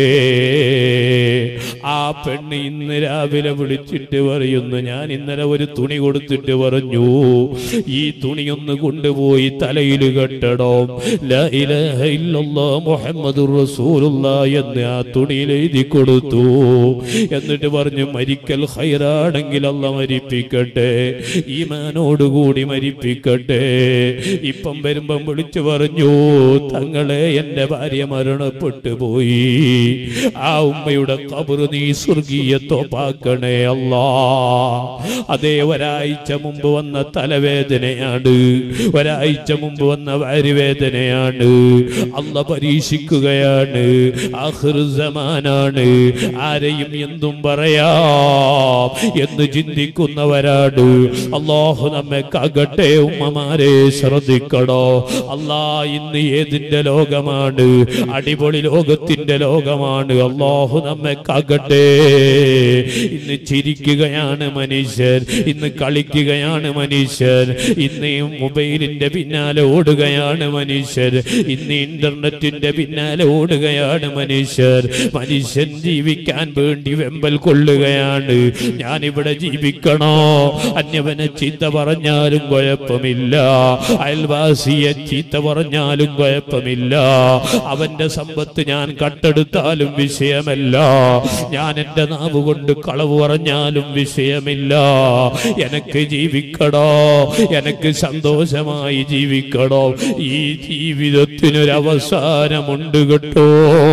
ആ പെണ്ണ് ഇന്ന് രാവിലെ വിളിച്ചിട്ട് പറയുന്നു ഞാൻ ഇന്നലെ ഒരു തുണി കൊടുത്തിട്ട് പറഞ്ഞു ഈ തുണി ഒന്ന് കൊണ്ടുപോയി തലയിൽ കെട്ടടോ ലാ ഇലാഹ ഇല്ലല്ലാഹ് മുഹമ്മദുർ റസൂലുള്ളാഹ് എന്ന് ആ തുണിയിൽ എഴുതി കൊടുത്തു എന്നിട്ട് പറഞ്ഞു മരിക്കൽ ഹൈറാണെങ്കിൽ അല്ല മരിപ്പിക്കട്ടെ ഈമാനോടുകൂടി മരിപ്പിക്കട്ടെ ഇപ്പം വരുമ്പം വിളിച്ചു പറഞ്ഞു തങ്ങളെ എന്റെ ഭാര്യ മരണപ്പെട്ടു പോയി ആ ഉമ്മയുടെ കബറ് നീ സ്വർഗീയ തോപ്പാക്കണേ അല്ലാ അതേ ഒരാഴ്ച മുമ്പ് വന്ന തലവേദനയാണ് ഒരാഴ്ച മുമ്പ് വന്ന വാരിവേദനയാണ് അല്ല പരീക്ഷിക്കുകയാണ് ആഹൃസമാനാണ് ആരെയും എന്തും പറയാം എന്ന് ചിന്തിക്കുന്നവരാണ് അള്ളാഹു നമ്മെ കകട്ടെ ഉമ്മമാരെ ശ്രദ്ധിക്കണോ അല്ലാ ഇന്ന് ഏതിന്റെ ലോകമാണ് അടിപൊളി ലോകത്തിന്റെ ലോകമാണ് അള്ളാഹു നമ്മെ കകട്ടെ ഇന്ന് ചിരിക്കുകയാണ് മനുഷ്യൻ ഇന്ന് കളിക്കുകയാണ് മനുഷ്യൻ ഇന്ന് ഈ മൊബൈലിന്റെ പിന്നാലെ ഓടുകയാണ് മനുഷ്യർ ഇന്ന് ഇന്റർനെറ്റിന്റെ പിന്നാലെ ഓടുകയാണ് മനുഷ്യർ മനുഷ്യൻ ജീവിക്കാൻ വേണ്ടി വെമ്പൽ കൊള്ളുകയാണ് ഞാനിവിടെ ജീവിക്കണോ അന്യവനെ ചീത്ത പറഞ്ഞാലും കുഴപ്പമില്ല അയൽവാസിയെ ചീത്ത പറഞ്ഞാലും കുഴപ്പമില്ല അവന്റെ സമ്പത്ത് ഞാൻ കട്ടെടുത്താലും വിഷയമല്ല ഞാൻ എന്റെ നാവ് കൊണ്ട് കളവ് പറഞ്ഞാലും വിഷയമില്ല എനക്ക് ജീവിക്കണോ എനക്ക് സന്തോഷമായി ജീവിക്കണോ ഈ ജീവിതത്തിനൊരവസാനമുണ്ട് കേട്ടോ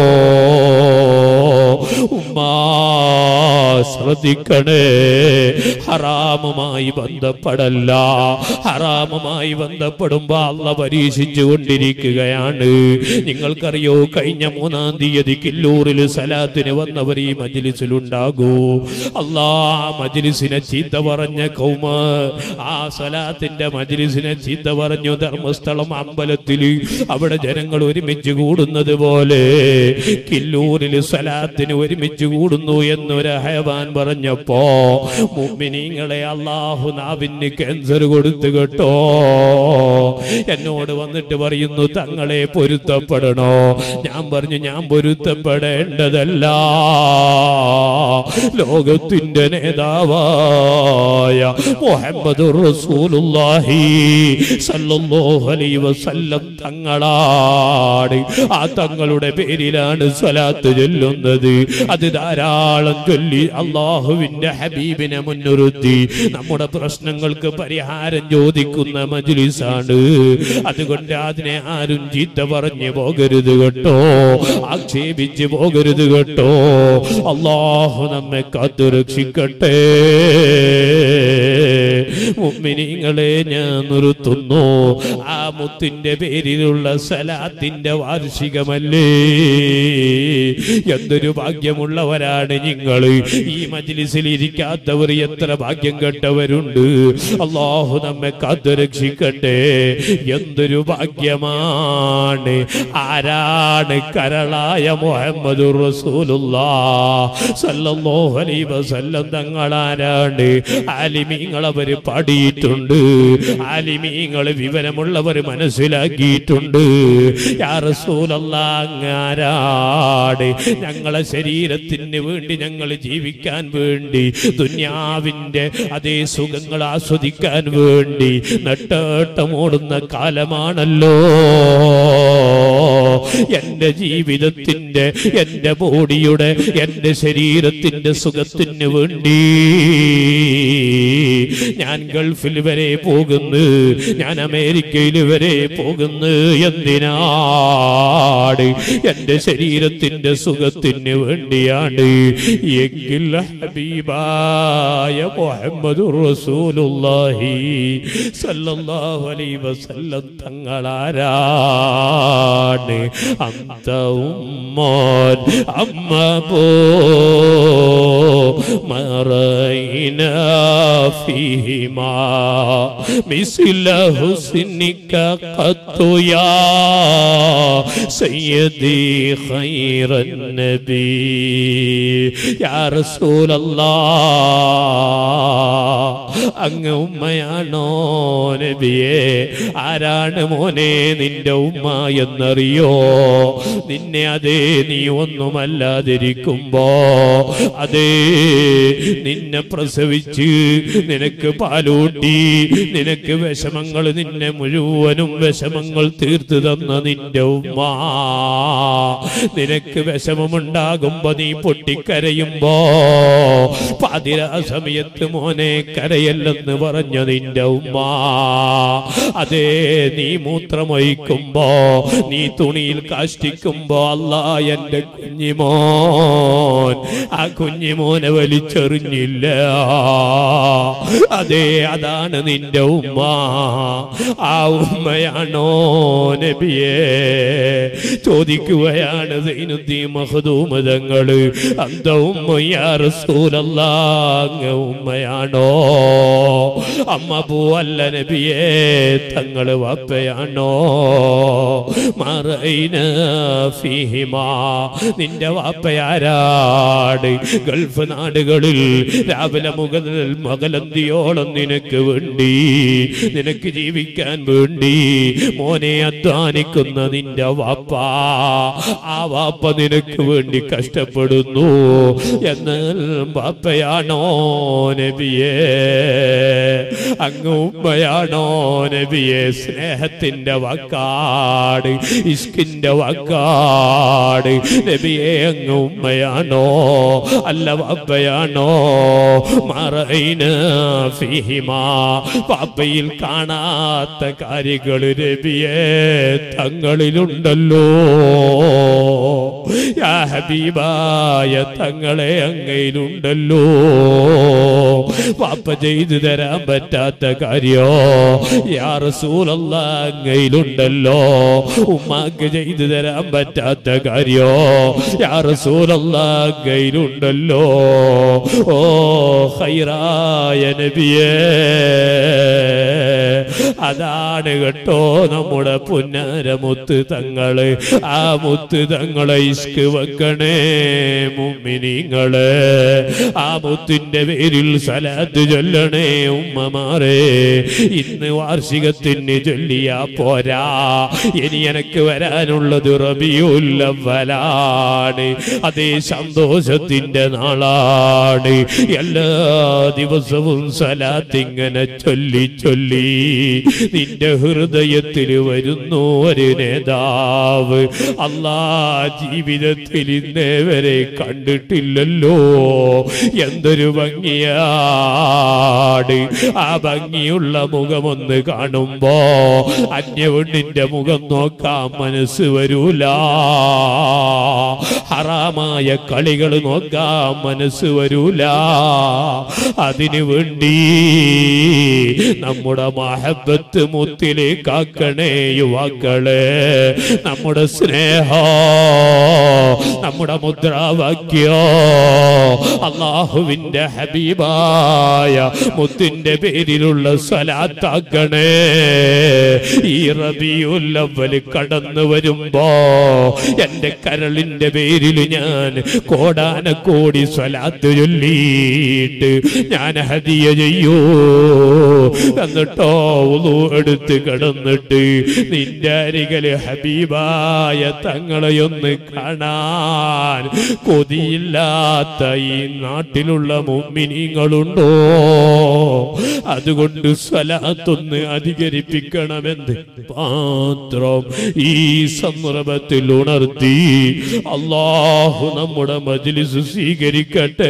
ഉമ്മാ ശ്രദ്ധിക്കണേ ഹറാമുമായി ബന്ധപ്പെടല്ല ഹറാമുമായി ബന്ധപ്പെടുമ്പോ അള്ള പരീക്ഷിച്ചു കൊണ്ടിരിക്കുകയാണ് നിങ്ങൾക്കറിയോ കഴിഞ്ഞ മൂന്നാം തീയതി കില്ലൂറിൽ സലാത്തിന് വന്നവർ ഈ മജിലിസിലുണ്ടാകൂ അല്ലാ മജിലിസിനെ ചീത്ത പറഞ്ഞ കൗമ ആ സലാത്തിന്റെ മജിലിസിനെ ചീത്ത പറഞ്ഞു ധർമ്മസ്ഥലം അമ്പലത്തിൽ അവിടെ ജനങ്ങൾ ഒരുമിച്ച് കൂടുന്നത് പോലെ കില്ലൂരിൽ സലാത്തിന് ഒരുമിച്ച് കൂടുന്നു എന്നൊരു ഹയവാൻ പറഞ്ഞപ്പോ മുഅ്മിനീങ്ങളെ അള്ളാഹു നാവിന് ക്യാൻസർ കൊടുത്തു കേട്ടോ എന്നോട് വന്നിട്ട് പറയുന്നു തങ്ങളെ പൊരുത്തപ്പെടണോ ഞാൻ പറഞ്ഞു ഞാൻ പൊരുത്തപ്പെടേണ്ടതല്ല ലോകത്തിന്റെ നേതാവായ മുഹമ്മദ് റസൂലുള്ളാഹി സല്ലല്ലാഹു അലൈഹി വസല്ലം തങ്ങളാണ് ആ തങ്ങളുടെ പേരിലാണ് സ്വലാത്ത് ചൊല്ലുന്നത് അത് ധാരാളം ചൊല്ലി അള്ളാഹുവിന്റെ ഹബീബിനെ മുൻനിർത്തി നമ്മുടെ പ്രശ്നങ്ങൾക്ക് പരിഹാരം ചോദിക്കുന്ന മജ്ലിസാണ് അതുകൊണ്ട് അതിനെ ആരും ചീത്ത പറഞ്ഞു പോകരുത് കേട്ടോ ആക്ഷേപിച്ച് പോകരുത് കേട്ടോ അള്ളാഹു നമ്മെ കാത്തു രക്ഷിക്കട്ടെ മുമ്മിനിങ്ങളെ ഞാൻ നിർത്തുന്നു ആ മുത്തിന്റെ പേരിലുള്ള സലാത്തിന്റെ വാർഷികമല്ലേ എന്തൊരു ഭാഗ്യമുള്ളവരാണ് നിങ്ങൾ ഈ മജ്ലിസിൽ ഇരിക്കാത്തവർ എത്ര ഭാഗ്യം കെട്ടവരുണ്ട് അള്ളാഹു നമ്മെ കാത്തു രക്ഷിക്കട്ടെ എന്തൊരു ഭാഗ്യമാണ് ആരാണ് കരളായ മുഹമ്മദ് സല്ലല്ലാഹു അലൈഹി വസല്ലം തങ്ങളാരാണ് ആലിമീങ്ങൾ അവര് പാടിയിട്ടുണ്ട് ആലിമീങ്ങൾ വിവരമുള്ളവർ മനസ്സിലാക്കിയിട്ടുണ്ട് യാ റസൂലല്ലാ അങ്ങാരാട് ഞങ്ങളെ ശരീരത്തിന് വേണ്ടി ഞങ്ങൾ ജീവിക്കാൻ വേണ്ടി ദുന്യാവിന്റെ അതേ സുഖങ്ങൾ ആസ്വദിക്കാൻ വേണ്ടി നെട്ടേട്ടമോടുന്ന കാലമാണല്ലോ എന്റെ ജീവിതത്തിന്റെ എന്റെ ബോഡിയുടെ എന്റെ ശരീരത്തിന്റെ സുഖത്തിന് വേണ്ടി ഞാൻ ഗൾഫിൽ വരെ പോകുന്നു ഞാൻ അമേരിക്കയിൽ വരെ പോകുന്നു എന്തിനാണ് എന്റെ ശരീരത്തിന്റെ സുഖത്തിന് വേണ്ടിയാണ് എങ്കിൽ ഹബീബായ മുഹമ്മദ് റസൂലുള്ളാഹി സല്ലല്ലാഹു അലൈഹി വസല്ലം തങ്ങളാരാണ് അന്ത ഉമ്മോൻ അമ്മ പോ മറൈന ഫീഹിമാ മിസ്ല ഹുസ്നിക ഖത്തു യാ സയ്യിദി ഖൈറൻ നബി യാ റസൂലല്ലാഹ് അങ്ങ് ഉമ്മയാണോ നബിയെ ആരാണ് മോനെ നിന്റെ ഉമ്മ എന്നറിയോ നിന്നെ അതേ നീ ഒന്നുമല്ലാതിരിക്കുമ്പോ അതേ നിന്നെ പ്രസവിച്ച് നിനക്ക് പാലൂട്ടി നിനക്ക് വിഷമങ്ങൾ നിന്നെ മുഴുവനും വിഷമങ്ങൾ തീർത്തു തന്ന നിന്റെ ഉമ്മ നിനക്ക് വിഷമമുണ്ടാകുമ്പോ നീ പൊട്ടിക്കരയുമ്പോ പാതിരാ സമയത്ത് മോനെ കരയല്ലെന്ന് പറഞ്ഞ നിന്റെ ഉമ്മ അതേ നീ മൂത്രമൊഴിക്കുമ്പോ നീ തുണിയിൽ കാഷ്ടിക്കുമ്പോ അല്ല എന്റെ കുഞ്ഞിമോൻ ആ കുഞ്ഞിമോനെ വലിച്ചെറിഞ്ഞില്ല അതെ അതാണ് നിന്റെ ഉമ്മ ആ ഉമ്മയാണോ നബിയെ ചോദിക്കുകയാണ് സൈനുദ്ദീൻ മഹദൂമതങ്ങള് അന്ത ഉമ്മ യാ റസൂലല്ലാ അങ്ങ് ഉമ്മയാണോ അമ്മ പൂവല്ല നബിയെ തങ്ങള് വാപ്പയാണോ മറൈന ഫീഹിമാ നിന്റെ വാപ്പയാരാട് ഗൾഫ് നാടുകളിൽ രാവിലെ മുതൽ മകലന്തിയോളം നിനക്ക് വേണ്ടി നിനക്ക് ജീവിക്കാൻ വേണ്ടി മോനെ അധ്വാനിക്കുന്ന നിന്റെ വാപ്പ ആ വാപ്പ നിനക്ക് വേണ്ടി കഷ്ടപ്പെടുന്നു എന്നാൽ വാപ്പയാണോ നബിയേ അങ്ങ് ഉമ്മയാണോ നബിയെ സ്നേഹത്തിന്റെ വാക്കാട് ഇഷ്കിന്റെ വാക്കാട് നബിയെ അങ്ങ് ഉമ്മയാണോ അല്ല വാപ്പയാണോ മറൈന ഫിഹിമാ പാപ്പയിൽ കാണാത്ത കാര്യങ്ങൾ നബിയെ തങ്ങളിലുണ്ടല്ലോ യാ ഹബീബായ തങ്ങളെ അങ്ങയിലുണ്ടല്ലോ പാപ്പ ചെയ്തു തരാൻ പറ്റാത്ത കാര്യോ യാ റസൂലല്ല അങ്ങയിലുണ്ടല്ലോ ഉമ്മാക്ക് ചെയ്തു തരാൻ പറ്റാത്ത കാര്യോ യാ റസൂലല്ല അങ്ങയിലുണ്ടല്ലോ ഓ ഹൈറായ നബിയേ അതാണ് കേട്ടോ നമ്മുടെ പുന്നാരമുത്ത് തങ്ങള് ആ മുത്ത് തങ്ങളെ ഇഷ്ക് വെക്കണേ മുമ്മിനിങ്ങള് ആ മുത്തിന്റെ പേരിൽ സലാത്ത് ചൊല്ലണേ ഉമ്മമാരെ ഇന്ന് വാർഷികത്തിന് ചൊല്ലിയാ പോരാ ഇനി എനക്ക് വരാനുള്ളത് റബിയുല്ലവലാണ് അതേ സന്തോഷത്തിന്റെ നാളാണ് എല്ലാ ദിവസവും സലാത്തിങ്ങനെ ചൊല്ലി ചൊല്ലി നിന്റെ ഹൃദയത്തിൽ വരുന്നു ഒരു നേതാവ് അല്ലാ ജീവിതത്തിൽ ഇന്നേ വരെ കണ്ടിട്ടില്ലല്ലോ എന്തൊരു ഭംഗിയാട് ആ ഭംഗിയുള്ള മുഖമൊന്ന് കാണുമ്പോ അന്യവണ്ണിന്റെ മുഖം നോക്കാൻ മനസ്സ് വരൂല ഹറാമായ കളികൾ നോക്കാൻ മനസ്സ് വരൂല അതിനു വേണ്ടി നമ്മുടെ മഹബത്ത് മുത്തിലേക്കാക്കണേ യുവാക്കളെ നമ്മുടെ സ്നേഹോ നമ്മുടെ മുദ്രാവാക്യോ അള്ളാഹുവിന്റെ ഹബീബായ മുത്തിന്റെ പേരിലുള്ള സ്വലാത്താക്കണേ ഈ റബിയുല്ലവല് കടന്നു വരുമ്പോ എന്റെ കരളിന്റെ പേരിൽ ഞാൻ കോടാനക്കോടി സ്വലാത്ത് ചൊല്ലിയിട്ട് ഞാൻ ഹദിയ ചെയ്യൂ എന്നിട്ടോ ഉളു എടുത്ത് കിടന്നിട്ട് നിന്റെ അരികല് ഹബീബായ തങ്ങളെയൊന്ന് കാണാൻ കൊതിയില്ലാത്ത ഈ നാട്ടിലുള്ള മുമ്മിനിങ്ങളുണ്ടോ അതുകൊണ്ട് സ്വലാത്തൊന്ന് അധികരിപ്പിക്കണമെന്ന് മാത്രം ഈ സന്ദർഭത്തിൽ ഉണർത്തി അള്ളാഹു നമ്മുടെ മജ്ലിസ് സ്വീകരിക്കട്ടെ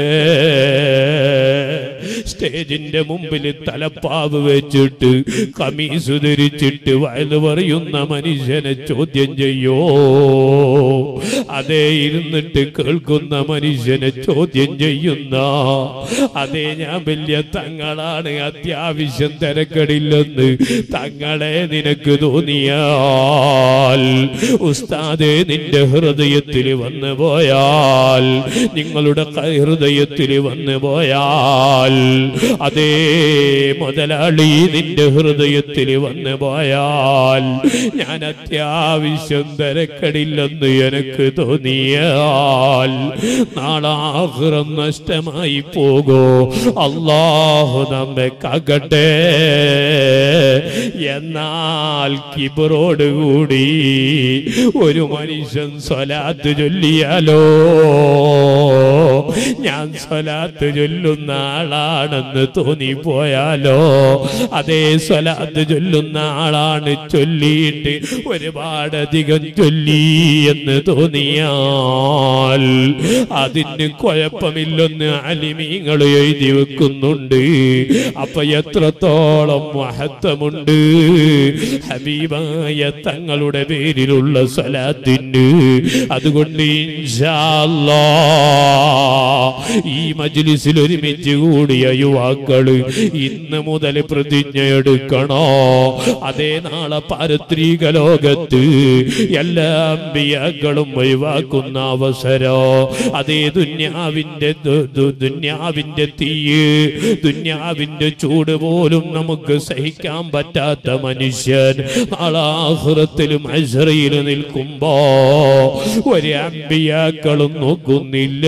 സ്റ്റേജിന്റെ മുമ്പിൽ തലപ്പാവ് വെച്ചിട്ട് കമീസ് ധരിച്ചിട്ട് വയല് പറയുന്ന മനുഷ്യനെ ചോദ്യം ചെയ്യോ അതേ ഇരുന്നിട്ട് കേൾക്കുന്ന മനുഷ്യനെ ചോദ്യം ചെയ്യുന്ന അതേ ഞാൻ വലിയ തങ്ങളാണ് അത്യാവശ്യം തിരക്കടില്ലെന്ന് തങ്ങളെ നിനക്ക് തോന്നിയാൽ ഉസ്താദെ നിന്റെ ഹൃദയത്തിൽ വന്നു പോയാൽ നിങ്ങളുടെ ക- ഹൃദയത്തിൽ വന്നു പോയാൽ അതേ മുതലാളി നിന്റെ ഹൃദയത്തിൽ വന്നു പോയാൽ ഞാൻ അത്യാവശ്യം തിരക്കടില്ലെന്ന് എനിക്ക് തോന്നിയാൽ നാളാഹുറം നഷ്ടമായി പോകോ അള്ളാഹു നമ്മെ കാക്കട്ടെ എന്നാൽ കിബറോട് കൂടി ഒരു മനുഷ്യൻ സ്വലാത്ത് ചൊല്ലിയാലോ ഞാൻ സ്വലാത്ത് ചൊല്ലുന്ന ആളാണെന്ന് തോന്നിപ്പോയാലോ അതേ സ്വലാത്ത് ചൊല്ലുന്ന ആളാണ് ചൊല്ലിയിട്ട് ഒരുപാട് അധികം ചൊല്ലി എന്ന് തോന്നിയാൽ അതിന് കുഴപ്പമില്ലെന്ന് അലിമീങ്ങൾ എഴുതി വെക്കുന്നുണ്ട് അപ്പൊ എത്രത്തോളം മഹത്വമുണ്ട് ഹബീബായ തങ്ങളുടെ പേരിലുള്ള സ്വലാത്തിന് അതുകൊണ്ട് ഇൻഷാ അല്ലാ ഈ മജ്ലിസിൽ ഒരുമിച്ച് കൂടിയ യുവാക്കള് ഇന്ന് മുതൽ പ്രതിജ്ഞ എടുക്കണോ അതേ നാളെ പാരത്രിക ലോകത്ത് എല്ലാ അമ്പിയാക്കളും ഒഴിവാക്കുന്ന അവസരോ അതേ ദുന്യാവിന്റെ ദു- ദു- ദുന്യാവിന്റെ തീയ് ദുന്യാവിന്റെ ചൂട് പോലും നമുക്ക് സഹിക്കാൻ പറ്റാത്ത മനുഷ്യൻ നാളാഹുറത്തിലും അശ്രയിൽ നിൽക്കുമ്പോ ഒരു അമ്പിയാക്കളും നോക്കുന്നില്ല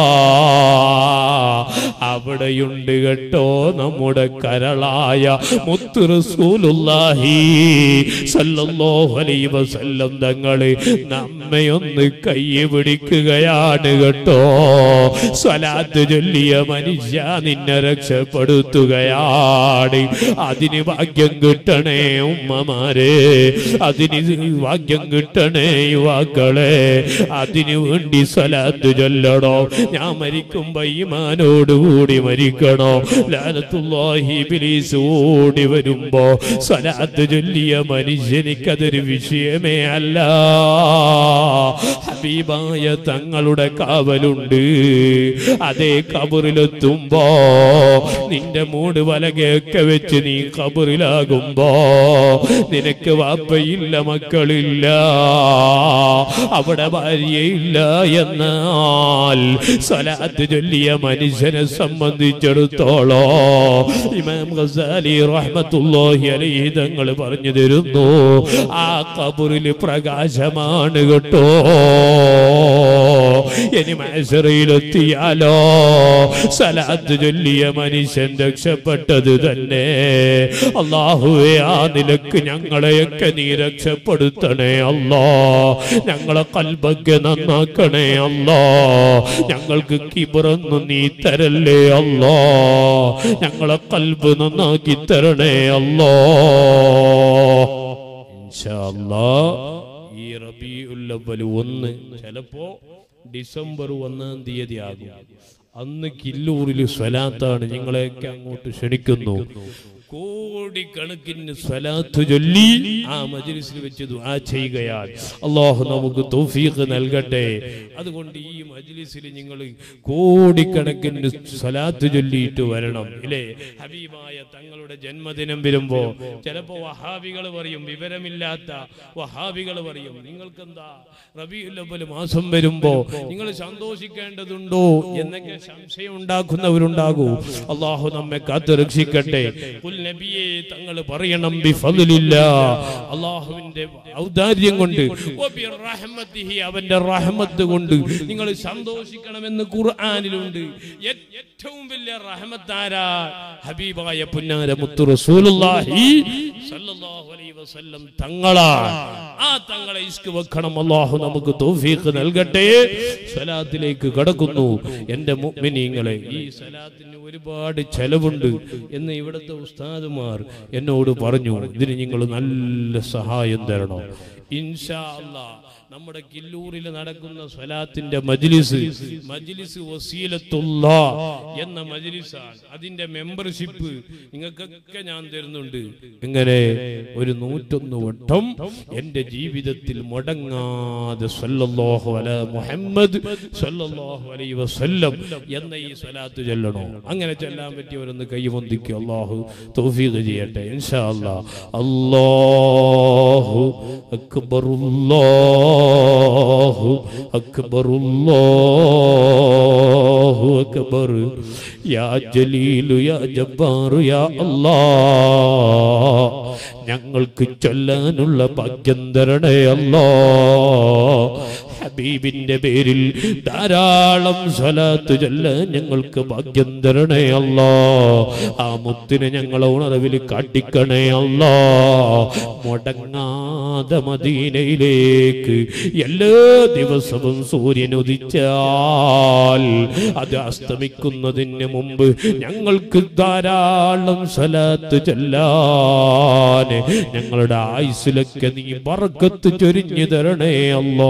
അവിടെയുണ്ട് കേട്ടോ നമ്മുടെ കരളായ മുത്ത് റസൂലുള്ളാഹി സല്ലല്ലാഹു അലൈഹി വസല്ലം തങ്ങള് നമ്മയൊന്ന് കൈ പിടിക്കുകയാണ് കേട്ടോ സ്വലാത്ത് ചൊല്ലിയ മനുഷ്യ നിന്നെ രക്ഷപ്പെടുത്തുകയാണ് അതിന് ഭാഗ്യം കിട്ടണേ ഉമ്മമാരെ അതിന് ഭാഗ്യം കിട്ടണേ യുവാക്കളെ അതിനു വേണ്ടി സ്വലാത്ത് ചൊല്ലണോ ഞാൻ മരിക്കുമ്പോ ഈമാനോടുകൂടി മരിക്കണോ ലാലത്തുല്ലാഹി ഇബ്ലീസ് ഓടി വരുമ്പോ സ്വലാത്ത് ചൊല്ലിയ മനുഷ്യനിക്കതൊരു വിഷയമേ അല്ല ഹബീബായ തങ്ങളുടെ കാവലുണ്ട് അതേ കബറിലെത്തുമ്പോ നിന്റെ മൂട് വലകയൊക്കെ വെച്ച് നീ കബറിലാകുമ്പോ നിനക്ക് വാപ്പയില്ല മക്കളില്ല അവിടെ ഭാര്യയില്ല എന്നാൽ സ്വലാത്ത് ചൊല്ലിയ മനുഷ്യനെ സംബന്ധിച്ചിടത്തോളോ ഇമാം ഗസാലി റഹ്മത്തുള്ളാഹി അലൈഹി തങ്ങൾ പറഞ്ഞു തരുന്നു ആ കബറിൽ പ്രകാശമാണ് കേട്ടോ ഇനി മത്സരയിലെത്തിയാലോ സലാത്ത് ചൊല്ലിയ മനുഷ്യൻ രക്ഷപ്പെട്ടത് തന്നെ അള്ളാഹുവേ ആ നിലക്ക് ഞങ്ങളെയൊക്കെ നീ രക്ഷപ്പെടുത്തണേ അല്ലോ ഞങ്ങളെ കൽബൊക്കെ നന്നാക്കണേ അല്ലോ ഞങ്ങൾക്ക് കിബറൊന്നും നീ തരല്ലേ അല്ലോ ഞങ്ങളെ കൽബ് നന്നാക്കി തരണേ അല്ലോ ഇൻഷാ അല്ലാ, ഈ റബീഉൽ അവ്വൽ ഒന്ന് ചിലപ്പോ ഡിസംബർ ഒന്നാം തീയതി ആകും അന്ന് കില്ലൂരിൽ സ്വലാത്താണ് നിങ്ങളെയൊക്കെ അങ്ങോട്ട് ക്ഷണിക്കുന്നു കോടിക്കണക്കിന് സ്വലാത്ത് ചൊല്ലി ആ മജ്ലിസിൽ വെച്ച് ദുആ ചെയ്യുകയാണ് അള്ളാഹു നമുക്ക് തൗഫീഖ് നൽകട്ടെ അതുകൊണ്ട് ഈ മജ്ലിസിൽ നിങ്ങൾ കോടിക്കണക്കിന് സ്വലാത്ത് ചൊല്ലിയിട്ട് വരണം ഇല്ലേ ഹബീബായ തങ്ങളുടെ ജന്മദിനം വരുമ്പോ ചിലപ്പോ വഹാബികൾ പറയും വിവരമില്ലാത്ത വഹാബികൾ പറയും നിങ്ങൾക്ക് എന്താ റബിയുൽ അവ്വൽ മാസം വരുമ്പോ നിങ്ങൾ സന്തോഷിക്കേണ്ടതുണ്ടോ എന്നൊക്കെ സംശയം ഉണ്ടാക്കുന്നവരുണ്ടാകൂ അള്ളാഹു നമ്മെ കാത്തു രക്ഷിക്കട്ടെ കുൽ നബിയെ തങ്ങൾ പറയണം ബിഫദ്ലില്ല അള്ളാഹുവിന്റെ ഔദാര്യം കൊണ്ട് വബി റഹ്മത്തിഹി അവന്റെ റഹ്മത്ത് കൊണ്ട് നിങ്ങൾ സന്തോഷിക്കണമെന്ന് ഖുർആനിലുണ്ട് ഏറ്റവും വലിയ റഹ്മത്താരാ ഹബീബായ പുന്നാര മുത്തു റസൂലുള്ളാഹി സല്ലല്ലാഹു അലൈഹി വസല്ലം തങ്ങളാണ് ആ തങ്ങളെ ഇസ്ക് വെക്കണം അള്ളാഹു നമുക്ക് തൗഫീഖ് നൽകട്ടെ സലാത്തിലേക്ക് കടക്കുന്നു എന്റെ മുഅ്മിനീങ്ങളെ ഈ സലാത്തിന് ഒരുപാട് ചെലവുണ്ട് എന്ന് ഇവിടുത്തെ ഉസ്താദുമാർ എന്നോട് പറഞ്ഞു ഇതിന് നിങ്ങൾ നല്ല സഹായം തരണം ഇൻഷാ അല്ലാ നമ്മുടെ കില്ലൂരിൽ നടക്കുന്ന സ്വലാത്തിന്റെ മജ്ലിസ് മജ്ലിസ് വസീലത്തുള്ള എന്ന മജ്ലിസാണ് അതിന്റെ മെമ്പർഷിപ്പ് നിങ്ങൾക്കൊക്കെ ഞാൻ തരുന്നുണ്ട് ഇങ്ങനെ ഒരു നൂറ്റൊന്ന് വട്ടം എന്റെ ജീവിതത്തിൽ മുടങ്ങാതെ സല്ലല്ലാഹു അല മുഹമ്മദ് സല്ലല്ലാഹു അലൈഹി വസല്ലം എന്ന ഈ സ്വലാത്ത് ചൊല്ലണോ അങ്ങനെ ചൊല്ലാൻ പറ്റിയവരൊന്ന് കൈവന്തിക്കുക അള്ളാഹു തൗഫീഖ് ചെയ്യട്ടെ ഇൻഷാ അല്ലാ അല്ലാഹു അക്ബർ അല്ലാഹു അക്ബർ അല്ലാഹു അക്ബർ യാ ജലീലു യാ ജബ്ബാറു യാ അല്ലാഹ് ഞങ്ങൾക്ക് ചൊല്ലാനുള്ള ഭാഗ്യം തരണേ അല്ലാ ഹബീബിന്റെ പേരിൽ ധാരാളം സ്വലാത്ത് ചൊല്ലാൻ ഞങ്ങൾക്ക് ഭാഗ്യം തരണേ അല്ലാ ആ മുത്തിനെ ഞങ്ങളെ ഉണർവിൽ കാട്ടിക്കണേ അല്ലാ മുടങ്ങാതെ മദീനയിലേക്ക് എല്ലാ ദിവസവും സൂര്യൻ ഉദിച്ചാൽ അത് അസ്തമിക്കുന്നതിന് മുമ്പ് ഞങ്ങൾക്ക് ധാരാളം സ്വലാത്ത് ചൊല്ലാൻ ഞങ്ങളുടെ ആയുസിലൊക്കെ നീ പറക്കത്ത് ചൊരിഞ്ഞു തരണേ അല്ലോ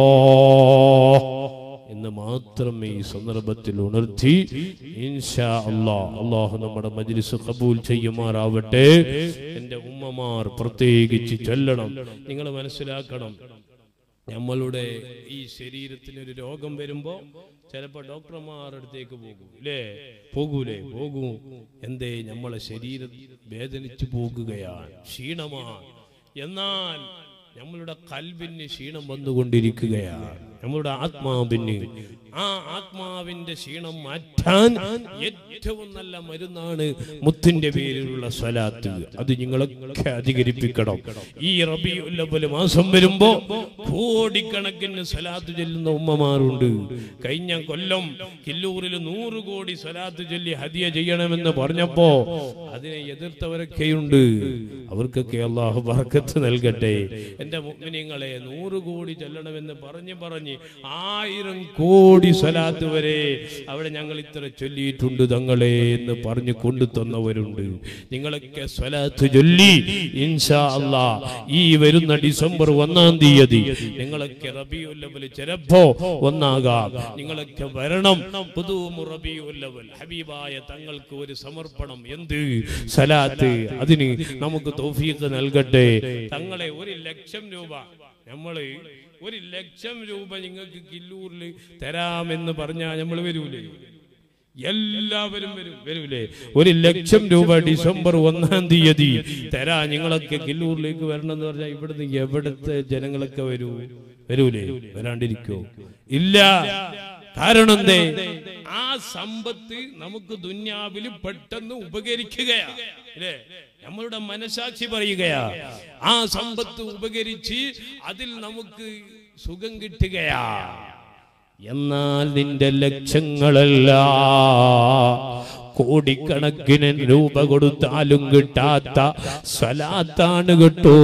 എന്ന് മാത്രം ഈ സന്ദർഭത്തിൽ ഉണർത്തി ഇൻഷാ അല്ലാ അള്ളാഹു നമ്മുടെ മജ്ലിസ് കബൂൽ ചെയ്യുമാറാവട്ടെ എൻ്റെ ഉമ്മമാർ പ്രത്യേകിച്ച് ചൊല്ലണം നിങ്ങൾ മനസ്സിലാക്കണം നമ്മളുടെ ഈ ശരീരത്തിന് ഒരു രോഗം വരുമ്പോ ചിലപ്പോ ഡോക്ടർമാരുടെ അടുത്തേക്ക് പോകും ഇല്ലേ പോകൂലേ പോകൂ എന്തേ നമ്മളെ ശരീരം വേദനിച്ചു പോകുകയാണ് ക്ഷീണമാണ് എന്നാൽ നമ്മളുടെ കൽബിന് ക്ഷീണം വന്നുകൊണ്ടിരിക്കുകയാണ് നമ്മളുടെ ആത്മാവിന് ആ ആത്മാവിന്റെ ക്ഷീണം മാറ്റാൻ ഏറ്റവും നല്ല മരുന്നാണ് മുത്തിന്റെ പേരിലുള്ള സ്വലാത്ത് അത് നിങ്ങളൊക്കെ അധികരിപ്പിക്കണം ഈ റബിയുല്ലബല് മാസം വരുമ്പോ കോടിക്കണക്കിന് സ്വലാത്ത് ചൊല്ലുന്ന ഉമ്മമാരുണ്ട് കഴിഞ്ഞ കൊല്ലം കില്ലൂരിൽ നൂറ് കോടി സ്വലാത്ത് ചൊല്ലി ഹദിയ ചെയ്യണമെന്ന് പറഞ്ഞപ്പോ അതിനെ എതിർത്തവരൊക്കെയുണ്ട് അവർക്കൊക്കെ അള്ളാഹു ബർക്കത്ത് നൽകട്ടെ എന്റെ മുഗ്മിനിങ്ങളെ നൂറ് കോടി ചൊല്ലണമെന്ന് പറഞ്ഞ് പറഞ്ഞ് ആയിരം കോടി സ്വലാത്ത് വരെ അവിടെ ഞങ്ങൾ ഇത്ര ചൊല്ലിയിട്ടുണ്ട് തങ്ങളെ എന്ന് പറഞ്ഞു കൊണ്ടു തന്നവരുണ്ട് നിങ്ങളൊക്കെ സ്വലാത്ത് ചൊല്ലി ഇൻഷാ അല്ലാ ഈ വരുന്ന ഡിസംബർ ഒന്നാം തീയതി നിങ്ങളൊക്കെ റബിയുല്ലവൽ ചിലപ്പോ ഒന്നാകാം നിങ്ങളൊക്കെ വരണം പുതുമു റബിയുല്ലവൽ ഹബീബായ തങ്ങൾക്ക് ഒരു സമർപ്പണം എന്ത് സലാത്ത് അതിന് നമുക്ക് തൗഫീഖ് നൽകട്ടെ തങ്ങളെ ഒരു ലക്ഷം രൂപ നമ്മള് ഒരു ലക്ഷം രൂപ നിങ്ങൾക്ക് കില്ലൂരിൽ തരാമെന്ന് പറഞ്ഞാൽ നമ്മൾ വരൂലേ എല്ലാവരും വരും വരൂലേ ഒരു ലക്ഷം രൂപ ഡിസംബർ ഒന്നാം തീയതി തരാ നിങ്ങളൊക്കെ കില്ലൂരിലേക്ക് വരണം എന്ന് പറഞ്ഞാൽ ഇവിടുന്ന് എവിടത്തെ ജനങ്ങളൊക്കെ വരൂ വരൂലേ വരാണ്ടിരിക്കോ ഇല്ല കാരണം എന്തേ ആ സമ്പത്ത് നമുക്ക് ദുന്യാവിൽ പെട്ടെന്ന് ഉപകരിക്കുകയാണ് അല്ലേ നമ്മളുടെ മനസാക്ഷി പറയുകയാ ആ സമ്പത്ത് ഉപകരിച്ച് അതിൽ നമുക്ക് സുഖം കിട്ടുകയാ എന്നാൽ നിന്റെ ലക്ഷ്യങ്ങളല്ല കോടിക്കണക്കിന് രൂപ കൊടുത്താലും കിട്ടാത്ത സ്വലാത്താണ് കിട്ടോ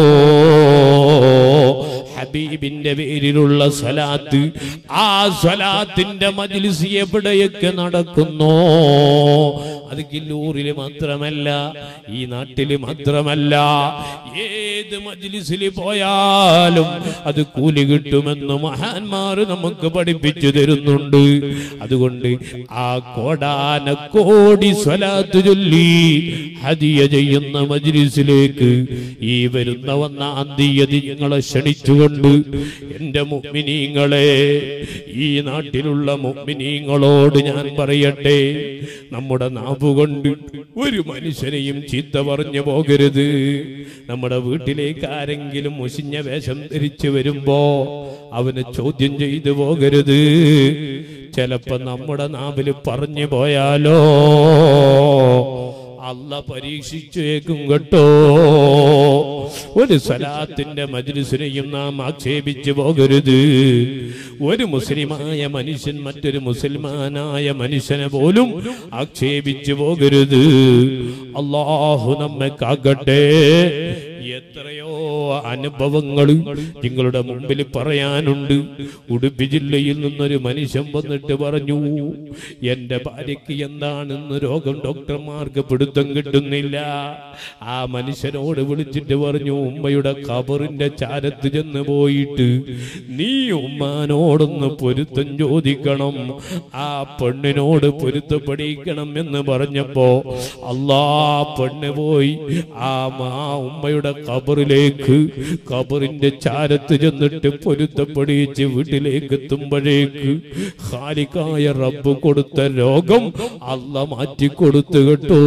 ഹബീബിന്റെ പേരിലുള്ള സ്വലാത്ത് ആ സ്വലാത്തിന്റെ മജ്ലിസ് എവിടെയൊക്കെ നടക്കുന്നോ അത് കില്ലൂരില് മാത്രമല്ല ഈ നാട്ടില് മാത്രമല്ല ഏത് മജ്ലിസിൽ പോയാലും അത് കൂലി കിട്ടുമെന്ന് മഹാന്മാർ നമുക്ക് പഠിപ്പിച്ചു തരുന്നുണ്ട് അതുകൊണ്ട് ആ കോടാന കോടി സ്വലാത്ത് ചൊല്ലി ഹദിയ ചെയ്യുന്ന മജ്ലിസിലേക്ക് ഈ വരുന്ന ഒന്നാം തീയതി ഞങ്ങളെ ക്ഷണിച്ചുകൊണ്ട് എന്റെ മുഗ്മിനീങ്ങളെ ഈ നാട്ടിലുള്ള മുഗ്മിനീങ്ങളോട് ഞാൻ പറയട്ടെ നമ്മുടെ നാവുകൊണ്ട് ഒരു മനുഷ്യനെയും ചീത്ത പറഞ്ഞു പോകരുത് നമ്മുടെ വീട്ടിലേക്ക് ആരെങ്കിലും മുഷിഞ്ഞ വേഷം ധരിച്ചു വരുമ്പോ അവനെ ചോദ്യം ചെയ്തു പോകരുത് ചിലപ്പോ നമ്മുടെ നാവില് പറഞ്ഞു പോയാലോ അല്ല പരീക്ഷിച്ചേക്കും കേട്ടോ ഒരു സലാത്തിന്റെ മജ്ലിസിനെയും നാം ആക്ഷേപിച്ചു പോകരുത് ഒരു മുസ്ലിമായ മനുഷ്യൻ മറ്റൊരു മുസൽമാനായ മനുഷ്യനെ പോലും ആക്ഷേപിച്ചു പോകരുത് അള്ളാഹു നമ്മെ കാക്കട്ടെ എത്രയോ അനുഭവങ്ങൾ നിങ്ങളുടെ മുമ്പിൽ പറയാനുണ്ട് ഉടുപ്പി ജില്ലയിൽ നിന്നൊരു മനുഷ്യൻ വന്നിട്ട് പറഞ്ഞു എന്റെ ഭാര്യയ്ക്ക് എന്താണെന്ന് രോഗം ഡോക്ടർമാർക്ക് പിടുത്തം കിട്ടുന്നില്ല ആ മനുഷ്യനോട് വിളിച്ചിട്ട് പറഞ്ഞു ഉമ്മയുടെ കബറിന്റെ ചാരത്ത് ചെന്ന് പോയിട്ട് നീ ഉമ്മാനോടൊന്ന് പൊരുത്തം ചോദിക്കണം ആ പെണ്ണിനോട് പൊരുത്തപ്പെടിക്കണം എന്ന് പറഞ്ഞപ്പോ അല്ലാ പെണ്ണ് പോയി ആ മാ ഉമ്മയുടെ കബറിലേക്ക് കബറിന്റെ ചാരത്ത് ചെന്നിട്ട് പൊരുത്തപ്പെടിച്ച് വീട്ടിലേക്ക് എത്തുമ്പോഴേക്ക് ഖാലിക്കായ റബ്ബ് കൊടുത്ത രോഗം അല്ല മാറ്റിക്കൊടുത്തു കേട്ടോ